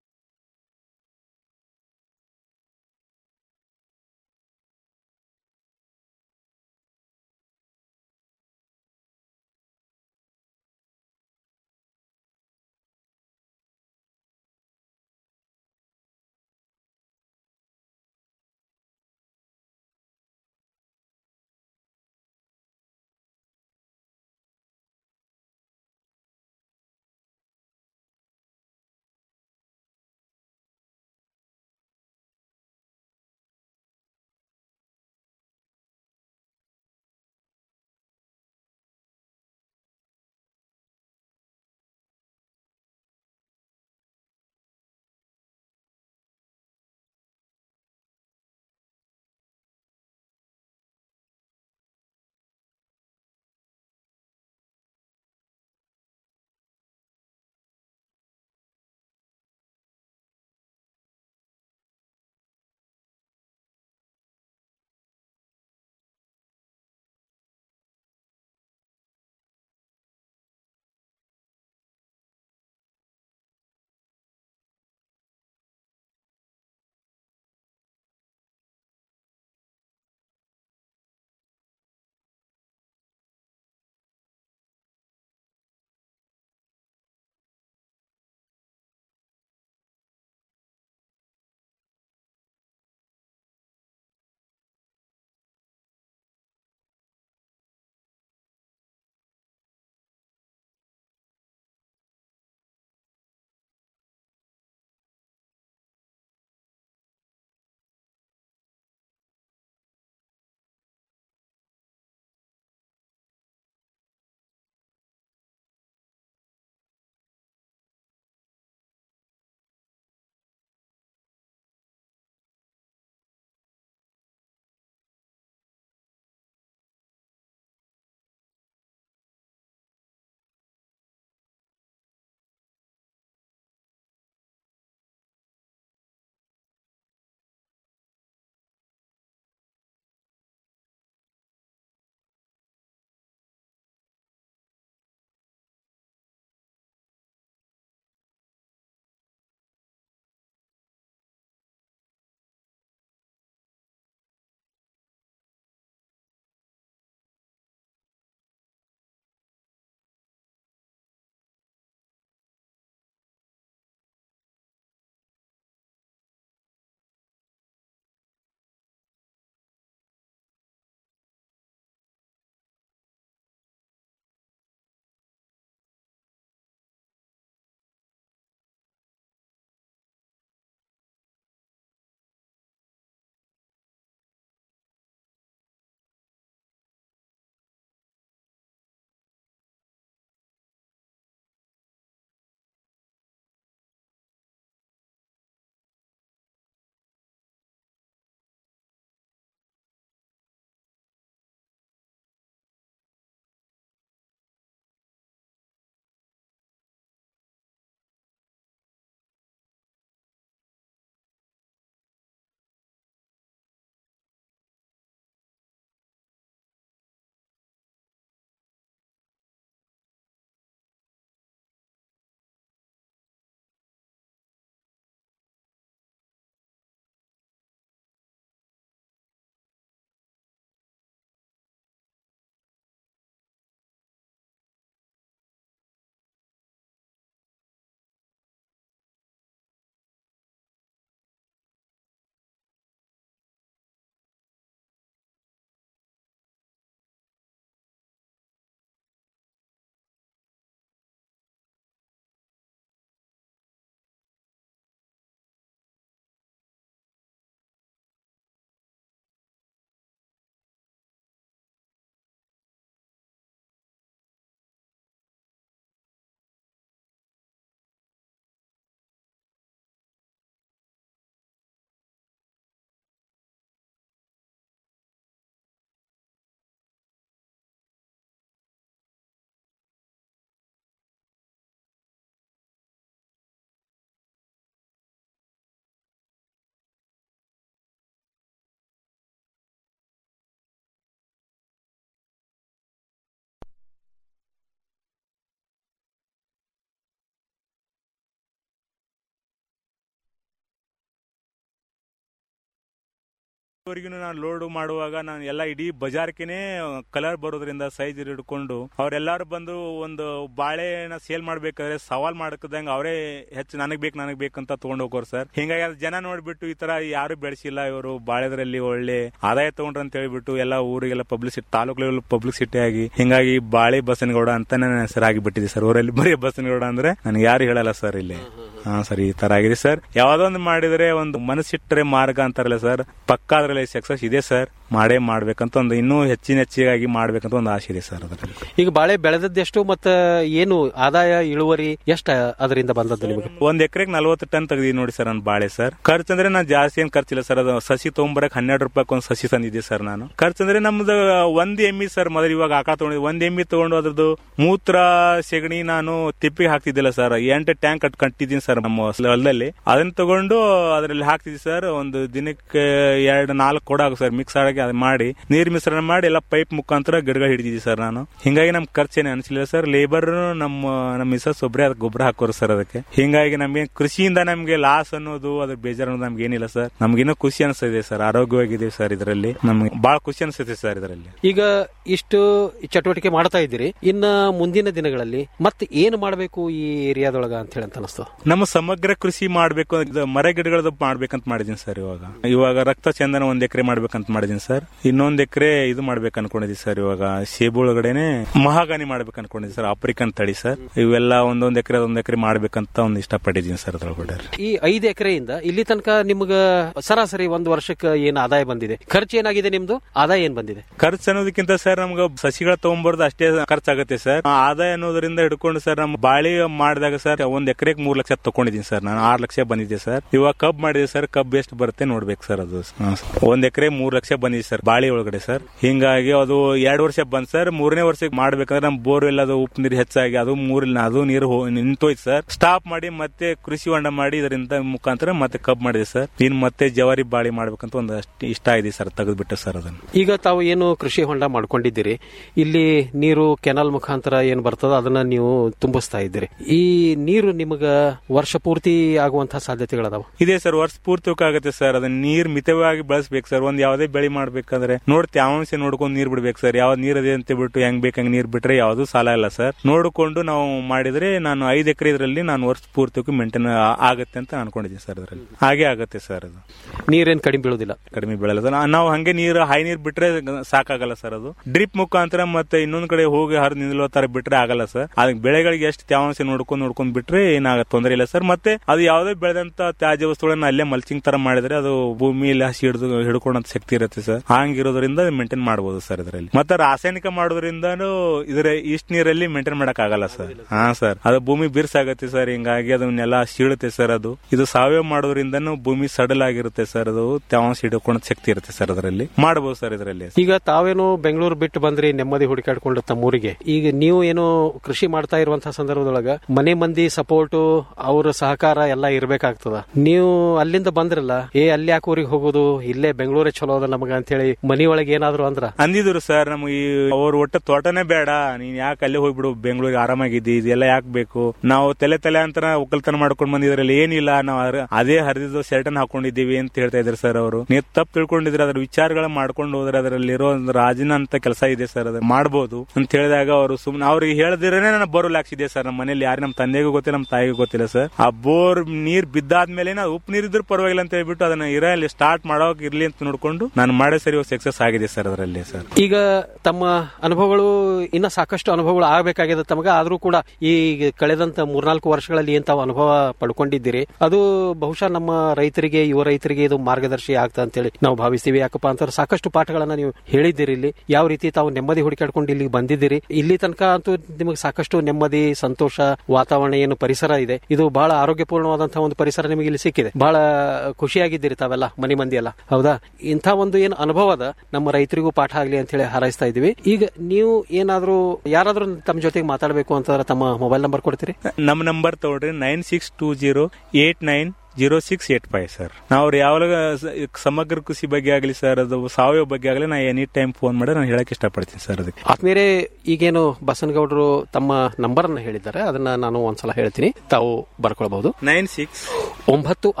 ವರೆಗೂ ನಾನು ಲೋಡ್ ಮಾಡುವಾಗ ನಾನು ಎಲ್ಲ ಇಡೀ ಬಜಾರ್ಕೆನೆ ಕಲರ್ ಬರೋದ್ರಿಂದ ಸೈಜ್ ಹಿಡ್ಕೊಂಡು ಅವರೆಲ್ಲರೂ ಬಂದು ಒಂದು ಬಾಳೆನ ಸೇಲ್ ಮಾಡ್ಬೇಕಾದ್ರೆ ಸವಾಲ್ ಮಾಡಕದಂಗ ಅವರೇ ಹೆಚ್ಚು ನನಗ್ ಬೇಕು ನನಗ್ ಬೇಕಂತ ತಗೊಂಡ್ ಹೋಗೋರು ಸರ್ ಹಿಂಗಾಗಿ ಅದ್ ಜನ ನೋಡ್ಬಿಟ್ಟು ಈ ತರ ಯಾರು ಬೆಳೆಸಿಲ್ಲ ಇವರು ಬಾಳೆದ್ರಲ್ಲಿ ಒಳ್ಳೆ ಆದಾಯ ತಗೊಂಡ್ರ ಅಂತ ಹೇಳ್ಬಿಟ್ಟು ಎಲ್ಲ ಊರಿಗೆಲ್ಲ ಪಬ್ಲಿಸಿಟಿ ತಾಲೂಕು ಲೆವೆಲ್ ಪಬ್ಲಿಸಿಟಿ ಆಗಿ ಹಿಂಗಾಗಿ ಬಾಳೆ ಬಸನಗೌಡ ಅಂತಾನೆ ನನ್ನ ಹೆಸರು ಆಗಿಬಿಟ್ಟಿದೆ ಸರ್ ಊರಲ್ಲಿ ಬರೀ ಬಸನಗೌಡ ಅಂದ್ರೆ ನನಗೆ ಯಾರು ಹೇಳಲ್ಲ ಸರ್ ಇಲ್ಲಿ ಹಾ ಸರ್ ಈ ತರ ಆಗಿದೆ ಸರ್ ಯಾವ್ದೋ ಒಂದು ಮಾಡಿದ್ರೆ ಒಂದು ಮನಸ್ಸಿಟ್ಟರೆ ಮಾರ್ಗ ಅಂತಾರಲ್ಲ ಸರ್ ಪಕ್ಕ ಅದ್ರಲ್ಲಿ ಸಕ್ಸಸ್ ಇದೆ ಸರ್ ಮಾಡೇ ಮಾಡ್ಬೇಕಂತ ಒಂದು ಇನ್ನೂ ಹೆಚ್ಚಿನ ಹೆಚ್ಚಿಗಾಗಿ ಮಾಡ್ಬೇಕಂತ ಒಂದು ಆಸೆ ಇದೆ ಸರ್ ಅದರಲ್ಲಿ ಈಗ ಬಾಳೆ ಬೆಳೆದದ್ದೆಷ್ಟು ಮತ್ತ ಏನು ಆದಾಯ ಇಳುವರಿ ಎಷ್ಟ ಅದರಿಂದ ಬಂದದ್ದು ನಿಮಗೆ ಒಂದ್ ಎಕರೆಗೆ ನಲ್ವತ್ತು ಟನ್ ತೆಗ್ದಿ ನೋಡಿ ಸರ್ ನನ್ನ ಬಾಳೆ ಸರ್ ಖರ್ಚು ಅಂದ್ರೆ ನಾನು ಜಾಸ್ತಿ ಏನ್ ಖರ್ಚಿಲ್ಲ ಸರ್ ಅದು ಸಸಿ ತೊಗೊಂಬರಕ್ ಹನ್ನೆರಡು ರೂಪಾಯಿ ಒಂದು ಸಸಿ ತಂದಿದ್ದೆ ಸರ್ ನಾನು ಖರ್ಚು ಅಂದ್ರೆ ನಮ್ದು ಒಂದ್ ಎಮ್ಮಿ ಸರ್ ಮೊದಲು ಇವಾಗ ಆಕ ತಗೊಂಡಿದ್ದೆ ಒಂದ್ ಎಮ್ಮಿ ತಗೊಂಡು ಅದ್ರದ್ದು ಮೂತ್ರ ಸೆಗಣಿ ನಾನು ತಿಪ್ಪಿಗೆ ಹಾಕ್ತಿದ್ದಿಲ್ಲ ಸರ್ ಎಂಟು ಟ್ಯಾಂಕ್ ಕಟ್ ಕಟ್ಟಿದ್ದೀನಿ ಸರ್ ನಮ್ಮ ಹೊಲದಲ್ಲಿ ಅದನ್ನ ತಗೊಂಡು ಅದರಲ್ಲಿ ಹಾಕ್ತಿದ್ವಿ ಸರ್ ಒಂದು ದಿನಕ್ಕೆ ಎರಡು ನಾಲ್ಕು ಕೊಡ ಸರ್ ಮಿಕ್ಸ್ ಆಗಿ ಅದು ಮಾಡಿ ನೀರ್ ಮಿಶ್ರಣ ಮಾಡಿ ಎಲ್ಲ ಪೈಪ್ ಮುಖಾಂತರ ಗಿಡಗಳು ಹಿಡಿದಿದ್ವಿ ಸರ್ ನಾನು ಹಿಂಗಾಗಿ ನಮ್ ಖರ್ಚೇನೆ ಅನಿಸಲಿಲ್ಲ ಸರ್ ಲೇಬರ್ ನಮ್ಮ ನಮ್ಮ ಮಿಸಸ್ ಒಬ್ಬರೇ ಅದಕ್ಕೆ ಗೊಬ್ಬರ ಹಾಕೋರು ಸರ್ ಅದಕ್ಕೆ ಹಿಂಗಾಗಿ ನಮ್ಗೆ ಕೃಷಿಯಿಂದ ನಮ್ಗೆ ಲಾಸ್ ಅನ್ನೋದು ಅದ್ರ ಬೇಜಾರು ಅನ್ನೋದು ನಮ್ಗೆ ಏನಿಲ್ಲ ಸರ್ ನಮ್ಗಿನ್ನೂ ಖುಷಿ ಅನಿಸ್ತಿದೆ ಸರ್ ಆರೋಗ್ಯವಾಗಿದ್ದೀವಿ ಸರ್ ಇದರಲ್ಲಿ ನಮ್ಗೆ ಬಹಳ ಖುಷಿ ಅನಿಸುತ್ತೆ ಸರ್ ಇದರಲ್ಲಿ ಈಗ ಇಷ್ಟು ಚಟುವಟಿಕೆ ಮಾಡ್ತಾ ಇದ್ದೀರಿ ಇನ್ನ ಮುಂದಿನ ದಿನಗಳಲ್ಲಿ ಮತ್ತೆ ಏನು ಮಾಡಬೇಕು ಈ ಏರಿಯಾದೊಳಗ ಅಂತ ಹೇಳಿ ಅಂತ ಅನಿಸ್ತು ನಮ್ಮ ಸಮಗ್ರ ಕೃಷಿ ಮಾಡ್ಬೇಕು ಇದು ಮರ ಗಿಡಗಳದ್ದು ಮಾಡ್ಬೇಕಂತ ಮಾಡಿದೀನಿ ಸರ್ ಇವಾಗ ಇವಾಗ ರಕ್ತ ಚಂದನ ಒಂದ್ ಎಕರೆ ಮಾಡ್ಬೇಕಂತ ಮಾಡಿದೀನಿ ಸರ್ ಇನ್ನೊಂದ್ ಎಕರೆ ಇದು ಮಾಡ್ಬೇಕು ಅನ್ಕೊಂಡಿದೀನಿ ಸರ್ ಇವಾಗ ಸೇಬು ಒಳಗಡೆನೆ ಮಹಾಗಾನಿ ಮಾಡ್ಬೇಕು ಅನ್ಕೊಂಡಿದ್ದೀನಿ ಸರ್ ಆಫ್ರಿಕನ್ ತಳಿ ಸರ್ ಇವೆಲ್ಲ ಒಂದೊಂದ್ ಎಕರೆ ಒಂದ್ ಎಕರೆ ಮಾಡ್ಬೇಕಂತ ಒಂದು ಇಷ್ಟಪಟ್ಟಿದ್ದೀನಿ ಸರ್ ಅದ್ರೊಳಗಡೆ ಈ ಐದು ಎಕರೆಯಿಂದ ಇಲ್ಲಿ ತನಕ ನಿಮ್ಗ ಸರಾಸರಿ ಒಂದು ವರ್ಷಕ್ಕೆ ಏನ್ ಆದಾಯ ಬಂದಿದೆ ಖರ್ಚು ಏನಾಗಿದೆ ನಿಮ್ದು ಆದಾಯ ಏನ್ ಬಂದಿದೆ ಖರ್ಚು ಅನ್ನೋದಕ್ಕಿಂತ ಸರ್ ನಮ್ಗೆ ಸಸಿಗಳ ತಗೊಂಬರ್ದು ಅಷ್ಟೇ ಖರ್ಚಾಗುತ್ತೆ ಸರ್ ಆ ಆದಾಯ ಅನ್ನೋದ್ರಿಂದ ಹಿಡ್ಕೊಂಡು ಸರ್ ನಮ್ಮ ಬಾಳಿ ಮಾಡಿದಾಗ ಸರ್ ಒಂದ್ ಎಕರೆಗೆ ಮೂರ್ ಲಕ್ಷ ತಗೊಂಡಿದ್ದೀನಿ ಸರ್ ನಾನು ಆರ್ ಲಕ್ಷ ಬಂದಿದೆ ಸರ್ ಇವಾಗ ಕಬ್ ಮಾಡಿದೆ ಸರ್ ಕಬ್ ಎಷ್ಟು ಬರುತ್ತೆ ನೋಡ್ಬೇಕು ಸರ್ ಅದು ಹಾ, ಸರ್. ಒಂದ್ ಎಕರೆ ಮೂರ್ ಲಕ್ಷ ಬಂದಿದೆ ಸರ್ ಬಾಳಿ ಒಳಗಡೆ ಸರ್ ಹಿಂಗಾಗಿ ಅದು ಎರಡ್ ವರ್ಷ ಬಂದ್ ಸರ್ ಮೂರನೇ ವರ್ಷಕ್ಕೆ ಮಾಡ್ಬೇಕಂದ್ರೆ ನಮ್ ಬೋರ್ ಎಲ್ಲ ಅದು ಉಪ್ಪು ನೀರು ಹೆಚ್ಚಾಗಿ ಅದು ಮೂರಿಲ್ಲ ಅದು ನೀರು ಹೋ- ನಿಂತೋಯ್ತು ಸರ್ ಸ್ಟಾಪ್ ಮಾಡಿ ಮತ್ತೆ ಕೃಷಿ ಹೊಂಡ ಮಾಡಿ ಇದರಿಂದ ಮುಖಾಂತರ ಮತ್ತೆ ಕಬ್ ಮಾಡಿದೆ ಸರ್ ಇನ್ ಮತ್ತೆ ಜವಾರಿ ಬಾಳಿ ಮಾಡ್ಬೇಕಂತ ಒಂದು ಅಷ್ಟು ಇಷ್ಟ ಇದೆ ಸರ್ ತೆಗೆದ್ಬಿಟ್ಟೆ ಸರ್ ಅದನ್ನ ಈಗ ತಾವು ಏನು ಕೃಷಿ ಹೊಂಡ ಮಾಡ್ಕೊಂಡಿದ್ದೀರಿ ಇಲ್ಲಿ ನೀರು ಕೆನಾಲ್ ಮುಖಾಂತರ ಏನ್ ಬರ್ತದ ಅದನ್ನ ನೀವು ತುಂಬಿಸ್ತಾ ಇದ್ದೀರಿ ಈ ನೀರು ನಿಮಗ ವರ್ಷ ಪೂರ್ತಿ ಆಗುವಂತಹ ಸಾಧ್ಯತೆಗಳದಾವ ಇದೆ ಸರ್ ವರ್ಷ ಪೂರ್ತಿ ಆಗುತ್ತೆ ಸರ್ ಅದನ್ನ ನೀರ್ ಮಿತವಾಗಿ ಬಳಸ್ಬೇಕು ಸರ್ ಒಂದ್ ಯಾವ್ದೇ ಬೆಳೆ ಮಾಡ್ಬೇಕಂದ್ರೆ ನೋಡಿ ತ್ಯಾವಾಂಶ ನೋಡ್ಕೊಂಡು ನೀರ್ ಬಿಡ್ಬೇಕು ಸರ್ ಯಾವ ನೀರ್ ಅದೇ ಅಂತ ಬಿಟ್ಟು ಹೆಂಗ್ ಬೇಕಂಗ್ ನೀರ್ ಬಿಟ್ರೆ ಯಾವ್ದು ಸಾಲ ಇಲ್ಲ ಸರ್ ನೋಡಿಕೊಂಡು ನಾವು ಮಾಡಿದ್ರೆ ನಾನು ಐದ್ ಎಕರೆ ಇದರಲ್ಲಿ ನಾನು ವರ್ಷ ಪೂರ್ತಿ ಮೇಂಟೈನ್ ಆಗುತ್ತೆ ಅಂತ ಅನ್ಕೊಂಡಿದ್ದೀನಿ ಸರ್ ಅದರಲ್ಲಿ ಹಾಗೆ ಆಗುತ್ತೆ ಸರ್ ಅದು ನೀರೇನ್ ಕಡಿಮೆ ಬೀಳೋದಿಲ್ಲ ಕಡಿಮೆ ಬೀಳಲ್ಲ ಸರ್. ನಾವು ಹಂಗೆ ನೀರು ಹೈ ನೀರ್ ಬಿಟ್ರೆ ಸಾಕಾಗಲ್ಲ ಸರ್ ಅದು ಡ್ರಿಪ್ ಮುಖಾಂತರ ಮತ್ತೆ ಇನ್ನೊಂದ್ ಕಡೆ ಹೋಗಿ ಹರಿದು ನಿಲ್ಲೋ ತರ ಬಿಟ್ರೆ ಆಗಲ್ಲ ಸರ್ ಅದಕ್ಕೆ ಬೆಳೆಗಳಿಗೆ ಎಷ್ಟು ತ್ಯಾವಾಂಶ ನೋಡ್ಕೊಂಡು ನೋಡ್ಕೊಂಡ್ ಬಿಟ್ರೆ ಏನಾಗ ತೊಂದರೆ ಇಲ್ಲ ಸರ್ ಮತ್ತೆ ಅದು ಯಾವುದೇ ಬೆಳೆದಂತ ತ್ಯಾಜ್ಯ ವಸ್ತುಗಳನ್ನ ಅಲ್ಲೇ ಮಲ್ಚಿಂಗ್ ತರ ಮಾಡಿದ್ರೆ ಅದು ಭೂಮಿಯಲ್ಲಿ ಹಸಿ ಹಿಡಿದು ಹಿಡ್ಕೊಳ್ಳೋ ಶಕ್ತಿ ಇರುತ್ತೆ ಸರ್ ಹಂಗಿರೋದ್ರಿಂದ ಮೇಂಟೈನ್ ಮಾಡಬಹುದು ಸರ್ ಇದರಲ್ಲಿ ಮತ್ತೆ ರಾಸಾಯನಿಕ ಮಾಡೋದ್ರಿಂದನೂ ಇದ್ರ ಇಷ್ಟ ನೀರಲ್ಲಿ ಮೇಂಟೈನ್ ಮಾಡಕ್ ಆಗಲ್ಲ ಸರ್ ಹಾ ಸರ್ ಅದು ಭೂಮಿ ಬಿರ್ಸಾಗತ್ತೆ ಸರ್ ಹಿಂಗಾಗಿ ಅದನ್ನೆಲ್ಲ ಸೀಳುತ್ತೆ ಸರ್ ಅದು ಇದು ಸಾವಯವ ಮಾಡೋದ್ರಿಂದನೂ ಭೂಮಿ ಸಡಲ್ ಆಗಿರುತ್ತೆ ಸರ್ ಅದು ತೇವಾಂಶ ಹಿಡ್ಕೊಳ್ಳೋ ಶಕ್ತಿ ಇರುತ್ತೆ ಸರ್ ಅದರಲ್ಲಿ ಮಾಡಬಹುದು ಸರ್ ಇದರಲ್ಲಿ ಈಗ ತಾವೇನು ಬೆಂಗಳೂರು ಬಿಟ್ಟು ಬಂದ್ರಿ ನೆಮ್ಮದಿ ಹುಡುಕಾಡ್ಕೊಂಡು ತಮ್ಮೂರಿಗೆ ಈಗ ನೀವು ಏನು ಕೃಷಿ ಮಾಡ್ತಾ ಇರುವಂತಹ ಸಂದರ್ಭದೊಳಗ ಮನೆ ಮಂದಿ ಸಪೋರ್ಟ್ ಅವ್ರ ಸಹಕಾರ ಎಲ್ಲ ಇರ್ಬೇಕಾಗ್ತದ ನೀವು ಅಲ್ಲಿಂದ ಬಂದ್ರಲ್ಲ ಏ ಅಲ್ಲಿ ಯಾಕೆ ಊರಿಗೆ ಹೋಗೋದು ಇಲ್ಲೇ ಬೆಂಗಳೂರೇ ಚಲೋ ಅದ ನಮಗ ಅಂತೇಳಿ ಮನಿಯೊಳಗೆ ಏನಾದ್ರು ಅಂದ್ರ ಅಂದಿದ್ರು ಸರ್ ನಮ್ಗೆ ಈ ಅವ್ರ ಒಟ್ಟ ತೋಟನೇ ಬೇಡ ನೀನ್ ಯಾಕೆ ಅಲ್ಲೇ ಹೋಗ್ಬಿಡು ಬೆಂಗಳೂರಿಗೆ ಆರಾಮಾಗಿದ್ದಿ ಇದೆಲ್ಲ ಯಾಕೆ ಬೇಕು ನಾವು ತಲೆ ತಲೆ ಅಂತ ಒಕ್ಕಲ್ತನ ಮಾಡ್ಕೊಂಡ್ ಬಂದಿದ್ರಲ್ಲಿ ಏನಿಲ್ಲ ನಾವು ಅದ್ರ- ಅದೇ ಹರಿದಿದ್ದು ಶರ್ಟನ್ ಹಾಕೊಂಡಿದ್ದೀವಿ ಅಂತ ಹೇಳ್ತಾ ಇದ್ರು ಸರ್ ಅವರು ನೀವು ತಪ್ಪು ತಿಳ್ಕೊಂಡಿದ್ರೆ ಅದ್ರ ವಿಚಾರಗಳ ಮಾಡ್ಕೊಂಡು ಹೋದ್ರೆ ಅದರಲ್ಲಿರೋ ಒಂದು ರಾಜಿನ ಅಂತ ಕೆಲಸ ಇದೆ ಸರ್ ಅದು ಮಾಡ್ಬೋದು ಅಂತ ಹೇಳಿದಾಗ ಅವರು ಸುಮ್ನೆ ಅವ್ರಿಗೆ ಹೇಳ್ದಿರೇನೆ ನಾನು ಬೋರ್ವೆಲ್ ಹಾಕ್ಸಿದೆ ಸರ್ ನಮ್ಮ ಮನೇಲಿ ಯಾರು ನಮ್ಮ ತಂದೆಗೂ ಗೊತ್ತಿಲ್ಲ ನಮ್ಮ ತಾಯಿಗೂ ಗೊತ್ತಿಲ್ಲ ಸರ್ ಆ ಬೋರ್ ನೀರ್ ಬಿದ್ದಾದ್ಮೇಲೆ ಅದು ಉಪ್ಪು ನೀರ್ ಇದ್ರೂ ಪರವಾಗಿಲ್ಲ ಅಂತ ಹೇಳ್ಬಿಟ್ಟು ಅದನ್ನ ಇರಲಿ ಸ್ಟಾರ್ಟ್ ಮಾಡೋಕ್ ಇರ್ಲಿ ಅಂತ ನೋಡ್ಕೊಂಡು ನಾನು ಮಾಡೋ ಸರಿ ಸಕ್ಸಸ್ ಆಗಿದೆ ಸರ್ ಅದರಲ್ಲಿ ಸರ್ ಈಗ ತಮ್ಮ ಅನುಭವಗಳು ಇನ್ನ ಸಾಕಷ್ಟು ಅನುಭವಗಳು ಆಗಬೇಕಾಗಿದೆ ತಮಗ ಆದ್ರೂ ಕೂಡ ಈ ಕಳೆದಂತ ಮೂರ್ನಾಲ್ಕು ವರ್ಷಗಳಲ್ಲಿ ಏನ್ ತಾವು ಅನುಭವ ಪಡ್ಕೊಂಡಿದ್ದೀರಿ ಅದು ಬಹುಶಃ ನಮ್ಮ ರೈತರಿಗೆ ಯುವ ರೈತರಿಗೆ ಇದು ಮಾರ್ಗದರ್ಶಿ ಆಗ್ತಾ ಅಂತೇಳಿ ನಾವು ಭಾವಿಸ್ತೀವಿ ಯಾಕಪ್ಪ ಅಂತಂದ್ರೆ ಸಾಕಷ್ಟು ಪಾಠಗಳನ್ನ ನೀವು ಹೇಳಿದ್ದೀರಿ ಇಲ್ಲಿ ಯಾವ ರೀತಿ ತಾವು ನೆಮ್ಮದಿ ಹುಡುಕಾಡ್ಕೊಂಡು ಇಲ್ಲಿಗೆ ಬಂದಿದ್ದೀರಿ ಇಲ್ಲಿ ತನಕ ಅಂತೂ ನಿಮಗೆ ಸಾಕಷ್ಟು ನೆಮ್ಮದಿ ಸಂತೋಷ ವಾತಾವರಣ ಏನು ಪರಿಸರ ಇದೆ ಇದು ಬಹಳ ಆರೋಗ್ಯಪೂರ್ಣವಾದಂತಹ ಒಂದು ಪರಿಸರ ನಿಮಗೆ ಇಲ್ಲಿ ಸಿಕ್ಕಿದೆ ಬಹಳ ಖುಷಿಯಾಗಿದ್ದೀರಿ ತಾವೆಲ್ಲ ಮನೆ ಮಂದಿ ಎಲ್ಲ ಹೌದಾ ಇಂಥ ಒಂದು ಏನು ಅನುಭವ ಅದ ನಮ್ಮ ರೈತರಿಗೂ ಪಾಠ ಆಗ್ಲಿ ಅಂತ ಹೇಳಿ ಹಾರೈಸ್ತಾ ಇದೀವಿ ಈಗ ನೀವು ಏನಾದ್ರೂ ಯಾರಾದ್ರೂ ತಮ್ಮ ಜೊತೆಗೆ ಮಾತಾಡಬೇಕು ಅಂತಂದ್ರೆ ತಮ್ಮ ಮೊಬೈಲ್ ನಂಬರ್ ಕೊಡ್ತೀರಿ ನಮ್ಮ ನಂಬರ್ ತಗೊಳ್ರಿ nine six two zero eight nine zero six eight five sir ನಾವು ಯಾವಾಗ ಸಮಗ್ರ ಕೃಷಿ ಬಗ್ಗೆ ಆಗಲಿ ಸರ್ ಅದು ಸಾವಯವ ಬಗ್ಗೆ ಆಗಲಿ ನಾ ಎನಿ ಟೈಮ್ ಫೋನ್ ಮಾಡಿ ನಾನು ಹೇಳಕ್ ಇಷ್ಟಪಡ್ತೀನಿ ಸರ್ ಅದಕ್ಕೆ ಆತ್ಮೀಯರೇ ಈಗೇನು ಬಸನಗೌಡರು ತಮ್ಮ ನಂಬರ್ ಅನ್ನ ಹೇಳಿದ್ದಾರೆ ಅದನ್ನ ನಾನು ಒಂದ್ಸಲ ಹೇಳ್ತೀನಿ ತಾವು ಬರ್ಕೊಳ್ಬಹುದು ನೈನ್ ಸಿಕ್ಸ್ ಒಂಬತ್ತು ಆರು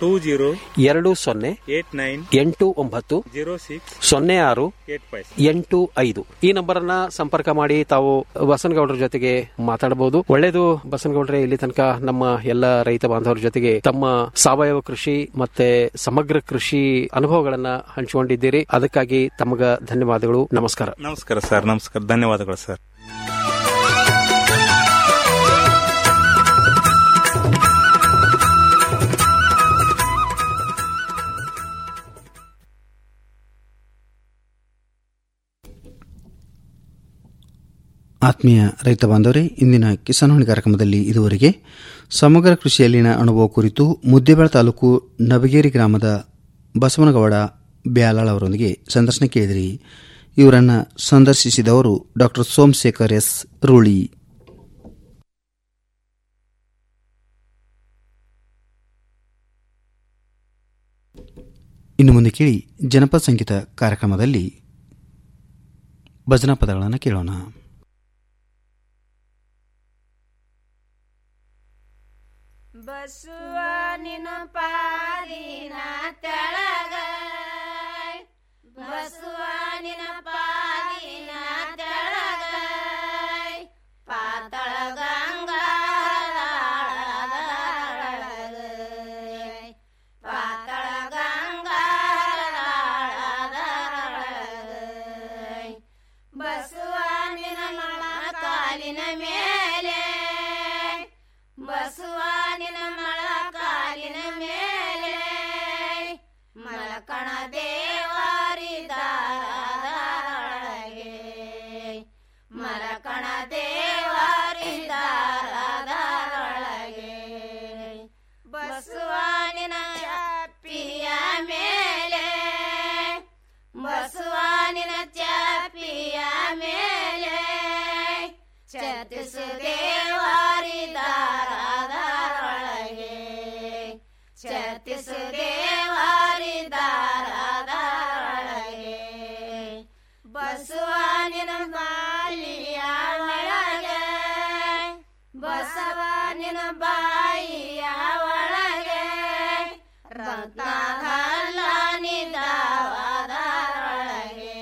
ಟೂ ಜೀರೋ ಎರಡು ಸೊನ್ನೆ ಏಟ್ ನೈನ್ ಎಂಟು ಒಂಬತ್ತು ಜೀರೋ ಸಿಕ್ಸ್ ಸೊನ್ನೆ ಆರು ಏಟ್ ಫೈವ್ ಎಂಟು ಐದು ಈ ನಂಬರ್ ಅನ್ನ ಸಂಪರ್ಕ ಮಾಡಿ ತಾವು ಬಸನಗೌಡರ ಜೊತೆಗೆ ಮಾತಾಡಬಹುದು ಒಳ್ಳೇದು ಬಸನಗೌಡ್ರೆ ಇಲ್ಲಿ ತನಕ ನಮ್ಮ ಎಲ್ಲ ರೈತ ಬಾಂಧವರ ಜೊತೆಗೆ ತಮ್ಮ ಸಾವಯವ ಕೃಷಿ ಮತ್ತೆ ಸಮಗ್ರ ಕೃಷಿ ಅನುಭವಗಳನ್ನ ಹಂಚಿಕೊಂಡಿದ್ದೀರಿ ಅದಕ್ಕಾಗಿ ತಮಗ ಧನ್ಯವಾದಗಳು ನಮಸ್ಕಾರ ನಮಸ್ಕಾರ ಸರ್ ನಮಸ್ಕಾರ ಧನ್ಯವಾದಗಳು ಸರ್ ಆತ್ಮೀಯ ರೈತ ಬಾಂಧವರೇ ಇಂದಿನ ಕಿಸಾನ್ವಾಣಿ ಕಾರ್ಯಕ್ರಮದಲ್ಲಿ ಇದುವರೆಗೆ ಸಮಗ್ರ ಕೃಷಿಯಲ್ಲಿನ ಅನುಭವ ಕುರಿತು ಮುದ್ದೇಬೇಳ ತಾಲೂಕು ನಬಗೇರಿ ಗ್ರಾಮದ ಬಸವನಗೌಡ ಬ್ಯಾಲಾಳ್ ಅವರೊಂದಿಗೆ ಸಂದರ್ಶನ ಕೇಳಿದಿರಿ ಇವರನ್ನು ಸಂದರ್ಶಿಸಿದವರು ಡಾಕ್ಟರ್ ಸೋಮಶೇಖರ್ ಎಸ್ ರೂಳಿ ಇನ್ನು ಮುಂದೆ ಕೇಳಿ ಜನಪದ ಸಂಗೀತ ಕಾರ್ಯಕ್ರಮದಲ್ಲಿ ಭಜನಾ ಪದಗಳನ್ನು ಕೇಳೋಣ ಬಸುವ ನಿನ ಪಾದಿನ ತೆಳಗ ಬಸುವ ನಿನ ಪಾದಿನ ತೆಳಗ ಪಾತಳ ಪಾತಳ ಬಸುವ ನಿನ ಮಳ ಕಾಲಿನ ಮೇಲೆ ಬಸುವಾನಿನ ಮಳ ಕಾಲಿನ ಮೇಲೆ ಮಲಕಣ ದೇವಾರಿದಾರದೊಳಗೆ ಮಲಕಣ ದೇವಾರಿದಾರದೊಳಗೆ ಬಸುವಾನಿನ ಚಾಪಿಯ ಮೇಲೆ ಬಸುವಾನಿನ ಚಾಪಿಯ ಮೇಲೆ ಚತಿಸು ದೇವಾರಿದಾರದೊಳಗೆ ಚತಿಸು ದೇವಾರಿದಾರದೊಳಗೆ ಬಸವನಿನ ಬಾಲಿಯ ಒಳಗೆ ಬಸವನಿನ ಬಾಯಿಯ ಒಳಗೆ ರತ್ನಗಲ್ಲನಿದವದರೊಳಗೆ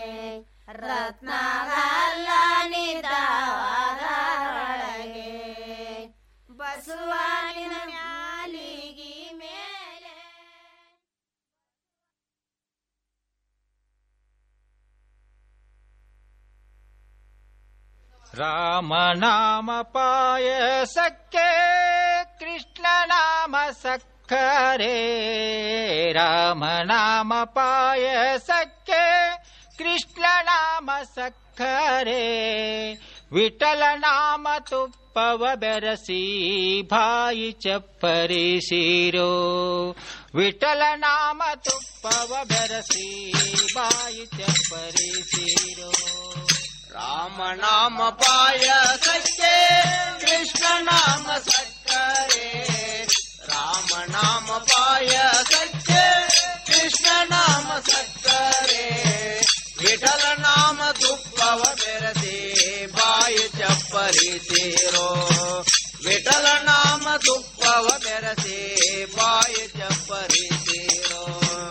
ರತ್ನಗಲ್ಲನಿದವದರೊಳಗೆ ಬಸವನಿನ ಮ್ಯಾಲಿಗಿ ಮೇಲೆ ರಾಮನಾಮ ಪಾಯಸಕ್ಕೆ ಕೃಷ್ಣ ನಾಮ ಸಕ್ಕರೆ ರಾಮನಾಮ ಪಾಯಸಕ್ಕೆ ಕೃಷ್ಣ ನಾಮ ಸಕ್ಕರೆ ವಿಠಲ ನಾಮ ತುಪ್ಪವ ಬೆರಸಿ ಬಾಯಿ ಚಪ್ಪರಿಸಿರೋ ವಿಠಲ ನಾಮ ತುಪ್ಪವ ಬೆರಸಿ ಬಾಯಿ ಚಪ್ಪರಿಸಿರೋ ರಾಮನಾಮ ಪಾಯಸಕ್ಕೆ ಕೃಷ್ಣ ನಾಮ ಸಕ್ಕರೆ ರಾಮನಾಮ ಪಾಯಸಕ್ಕೆ ಕೃಷ್ಣ ನಾಮ ಸಕ್ಕರೆ ವಿಠಲ ನಾಮ ತುಪ್ಪವ ಬೆರಸಿ ಬಾಯಿ ಚಪ್ಪರಿಸಿರೋ ವಿಠಲ ನಾಮ ತುಪ್ಪವ ಬೆರಸಿ ಬಾಯಿ ಚಪ್ಪರಿಸಿರೋ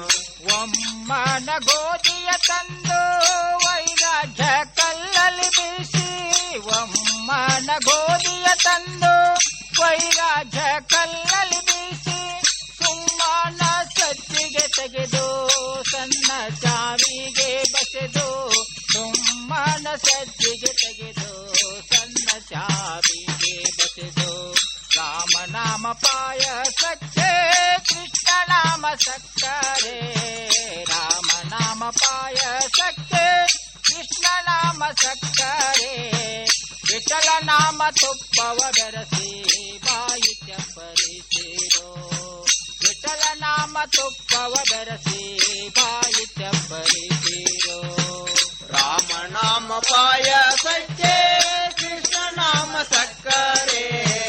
ಒಮ್ಮನ ಗೋಧಿಯ ತಂದು ವೈರಾಗ್ಯ ಕಲ್ಲಲ್ಲಿ ಬೀಸಿ ಒಮ್ಮನ ಗೋಧಿಯ ತಂದು ವೈರಾಗ್ಯ ಕಲ್ಲಲ್ಲಿ ಬೀಸಿ ಸುಮ್ಮನ ಸಜ್ಜಿಗೆ ತೆಗೆದು ಸಣ್ಣ ಚಾವಿಗೆ ಬಸೆದು ಸುಮ್ಮನ ಸಜ್ಜಿಗೆ ತೆಗೆದು ಸಣ್ಣ ಚಾವಿಗೆ ಬಸೆದು ರಾಮನಾಮ ಪಾಯಸಕ್ಕೆ ಕೃಷ್ಣ ನಾಮ ಸಕ್ಕರೆ ರಾಮನಾಮ ಪಾಯಸಕ್ಕೆ ಕೃಷ್ಣ ನಾಮ ಸಕ್ಕರೆ ವಿಠಲ ನಾಮ ತುಪ್ಪವ ಬೆರಸಿ ಬಾಯಿ ಚಪ್ಪರಿಸಿರೋ ವಿಠಲ ನಾಮ ತುಪ್ಪವ ಬೆರಸಿ ಬಾಯಿ ಚಪ್ಪರಿಸಿರೋ ರಾಮನಾಮ ಪಾಯಸಕ್ಕೆ ಕೃಷ್ಣ ನಾಮ ಸಕ್ಕರೆ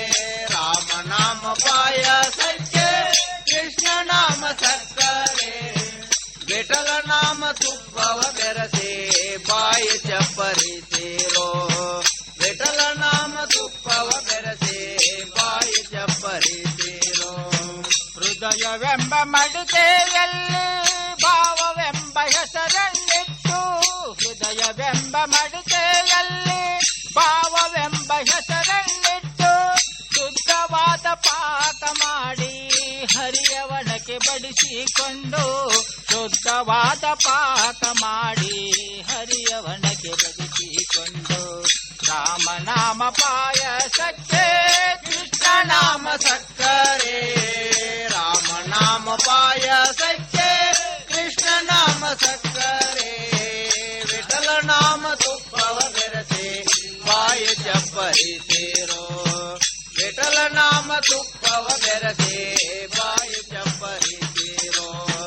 ರಾಮನಾಮ ಪಾಯಸಕ್ಕೆ ಕೃಷ್ಣ ನಾಮ ಸಕ್ಕರೆ ವಿಠಲ ನಾಮ ತುಪ್ಪವ ಬೆರಸಿ ಬಾಯಿ ಚಪ್ಪರಿಸಿರೋ ವಿಠಲ ನಾಮ ತುಪ್ಪವ ಬೆರಸಿ ಬಾಯಿ ಚಪ್ಪರಿಸಿರೋ ಹೃದಯವೆಂಬ ಮಡಿಕೆಯಲ್ಲಿ ಭಾವವೆಂಬ ಹೆಸರನ್ನಿಟ್ಟು ಹೃದಯವೆಂಬ ಮಡಿಕೆಯಲ್ಲಿ ಭಾವವೆಂಬ ಹೆಸರನ್ನಿಟ್ಟು ಶುದ್ಧವಾದ ಪಾಕ ಮಾಡಿ ಹರಿಯವಣಕ್ಕೆ ಬಡಿಸಿಕೊಂಡು ಶುದ್ಧವಾದ ಪಾಕ ಮಾಡಿ ಹರಿಯವಣಕ್ಕೆ ಬಡಿಸಿಕೊಂಡು ರಾಮನಾಮ ಪಾಯಸಕ್ಕೆ ಕೃಷ್ಣ ನಾಮ ಸಕ್ಕರೆ ರಾಮನಾಮ ಪಾಯಸಕ್ಕೆ ಕೃಷ್ಣ ನಾಮ ಸಕ್ಕರೆ ವಿಠಲ ನಾಮ ತುಪ್ಪವ ಬೆರಸೆ ಬಾಯ ಚಪ್ಪರಿಸಿರೋ ವಿಠಲ ನಾಮ ತುಪ್ಪವ ಬೆರಸೆ ಬಾಯ ಚಪ್ಪರಿಸಿರೋ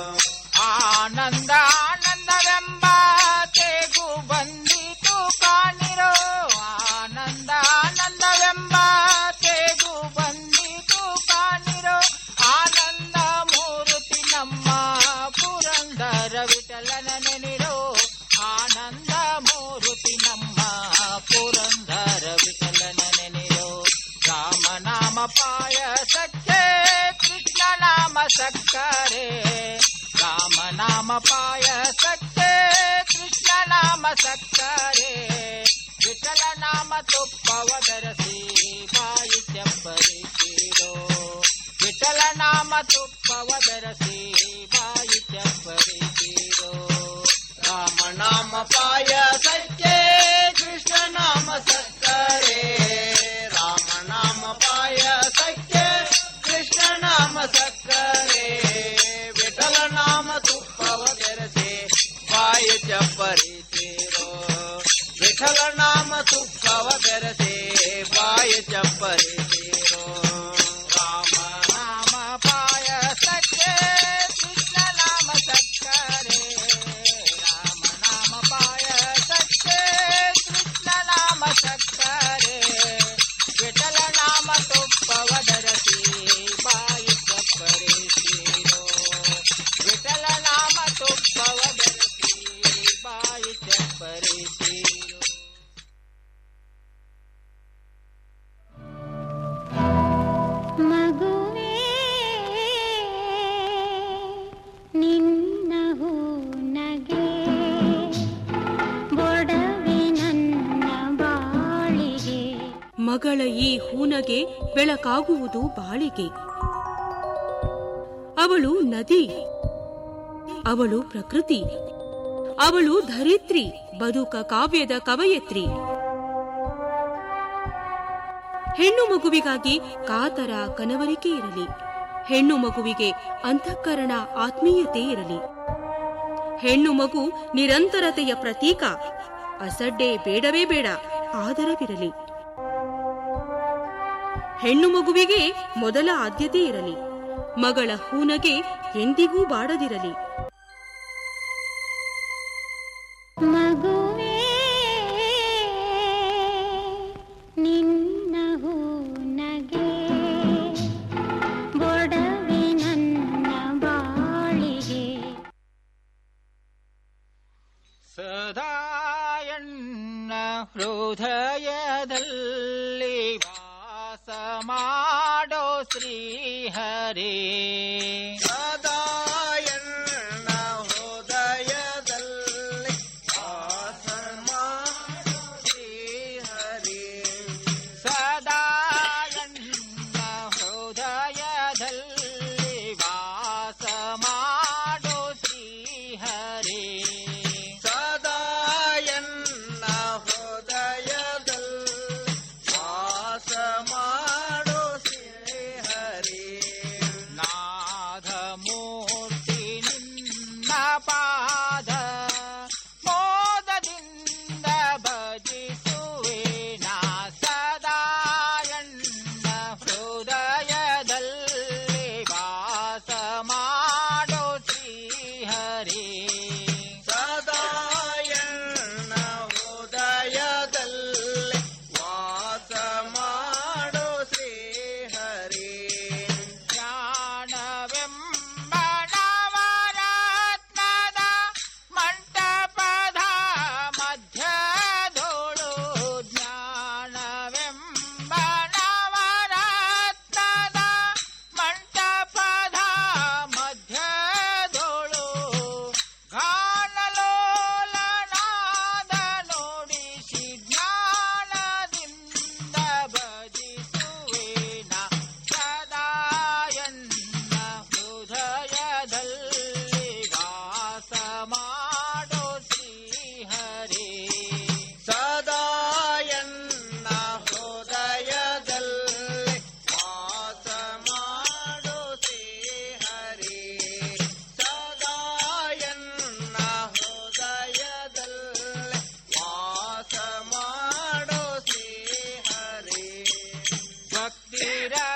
ಆನಂದ ಆನಂದವೆಂಬ ತೇಗು ಬಂದಿತು ಕಾಣಿರೋ ಆನಂದ ಆನಂದವೆಂಬ ತೇಗು ಬಂದಿತು ಕಾಣಿರೋ ಆನಂದ ಮೂರ್ತಿ ನಮ್ಮ ಪುರಂದರ ವಿಠಲನ ನೆನಿರೋ ಆನಂದ ಮೂರ್ತಿ ನಮ್ಮ ಪುರಂದರ ವಿಠಲನ ನೆನಿರೋ ರಾಮನಾಮ ಪಾಯಸಕ್ಕೆ ಕೃಷ್ಣ ನಾಮ ಸಕ್ಕರೆ ರಾಮನಾಮ ಪಾಯಸಕ್ಕೆ ಕೃಷ್ಣ ನಾಮ ಸಕ್ಕರೆ ವಿಠಲ ನಾಮ ತುಪ್ಪವ ಬೆರಸಿ ಬಾಯಿ ಚಪ್ಪರಿಸಿರೋ ವಿಠಲ ನಾಮ ತುಪ್ಪವ ಬೆರಸಿ ಬಾಯಿ ಚಪ್ಪರಿಸಿರೋ ರಾಮನಾಮ ಪಾಯಸಕ್ಕೆ ಕೃಷ್ಣ ನಾಮ ಸಕ್ಕರೆ ರಾಮನಾಮ ಪಾಯಸಕ್ಕೆ ಕೃಷ್ಣ ನಾಮ ಸಕ್ಕರೆ ವಿಠಲ ನಾಮ ತುಪ್ಪವ ಬೆರಸೆ ಬಾಯ ಚಪ್ಪರಿಸಿರೋ ವಿಠಲ ನಾಮ ತುಪ್ಪವ ಬೆರಸೆ ಬಾಯ ಚಪ್ಪರಿಸಿರೋ ರಾಮ ನಾಮ ಪಾಯಸಕ್ಕೆ ಕೃಷ್ಣ ನಾಮ ಸಕ್ಕರೆ ರಾಮ ನಾಮ ಪಾಯಸಕ್ಕೆ ಕೃಷ್ಣ ನಾಮ ಸಕ್ಕರೆ ವಿಠಲ ನಾಮ ತುಪ್ಪವ ಧರಸಿ ಬಾಯಿ ಚಪ್ಪರಿಸಿರೋ ವಿಠಲ ನಾಮ ತುಪ್ಪವ ಧರಸಿ ಬಾಯಿ ಚಪ್ಪರಿಸಿರೋ ಮಗುವೇ ನಿನ್ನ ಹೂನಗೆ ಬೊಡವೆ ನನ್ನ ಬಾಳಿಗೆ ಮಗಳ ಈ ಹೂನಗೆ ಬೆಳಕಾಗುವುದು ಬಾಳಿಗೆ ಅವಳು ನದಿ ಅವಳು ಪ್ರಕೃತಿ ಅವಳು ಧರಿತ್ರಿ ಬದುಕ ಕಾವ್ಯದ ಕವಯತ್ರಿ ಹೆಣ್ಣು ಮಗುವಿಗಾಗಿ ಕಾತರ ಕನವರಿಕೆ ಇರಲಿ ಹೆಣ್ಣು ಮಗುವಿಗೆ ಅಂತಃಕರಣ ಆತ್ಮೀಯತೆ ಇರಲಿ ಹೆಣ್ಣು ಮಗು ನಿರಂತರತೆಯ ಪ್ರತೀಕ ಅಸಡ್ಡೆ ಬೇಡವೇ ಬೇಡ ಆದರವಿರಲಿ ಹೆಣ್ಣು ಮಗುವಿಗೆ ಮೊದಲ ಆದ್ಯತೆ ಇರಲಿ ಮಗಳ ಹೂನಗೆ ಎಂದಿಗೂ ಬಾಡದಿರಲಿ ಮಗುವೇ ನಿನ್ನ ಹೂನಗೆ ಬೊಡವೆ ನನ್ನ ಬಾಳಿಗೆ ಸದಾಯಣ್ಣ ಹೃದಯದಲ್ಲಿ ವಾಸ ಮಾಡೋ ಶ್ರೀಹರಿ ಸದಾಯಣ್ಣ ಹೃದಯದಲ್ಲಿ ವಾಸ ಮಾಡೋ ಶ್ರೀಹರಿ ಸದಾಯಣ್ಣ ಹೃದಯದಲ್ಲಿ ವಾಸ ಮಾಡೋ ಶ್ರೀಹರಿ ಸದಾಯಣ್ಣ ಹೃದಯದಲ್ಲಿ ವಾಸ ಮಾಡೋ ಶ್ರೀಹರಿ ನಾದ ಗಿರ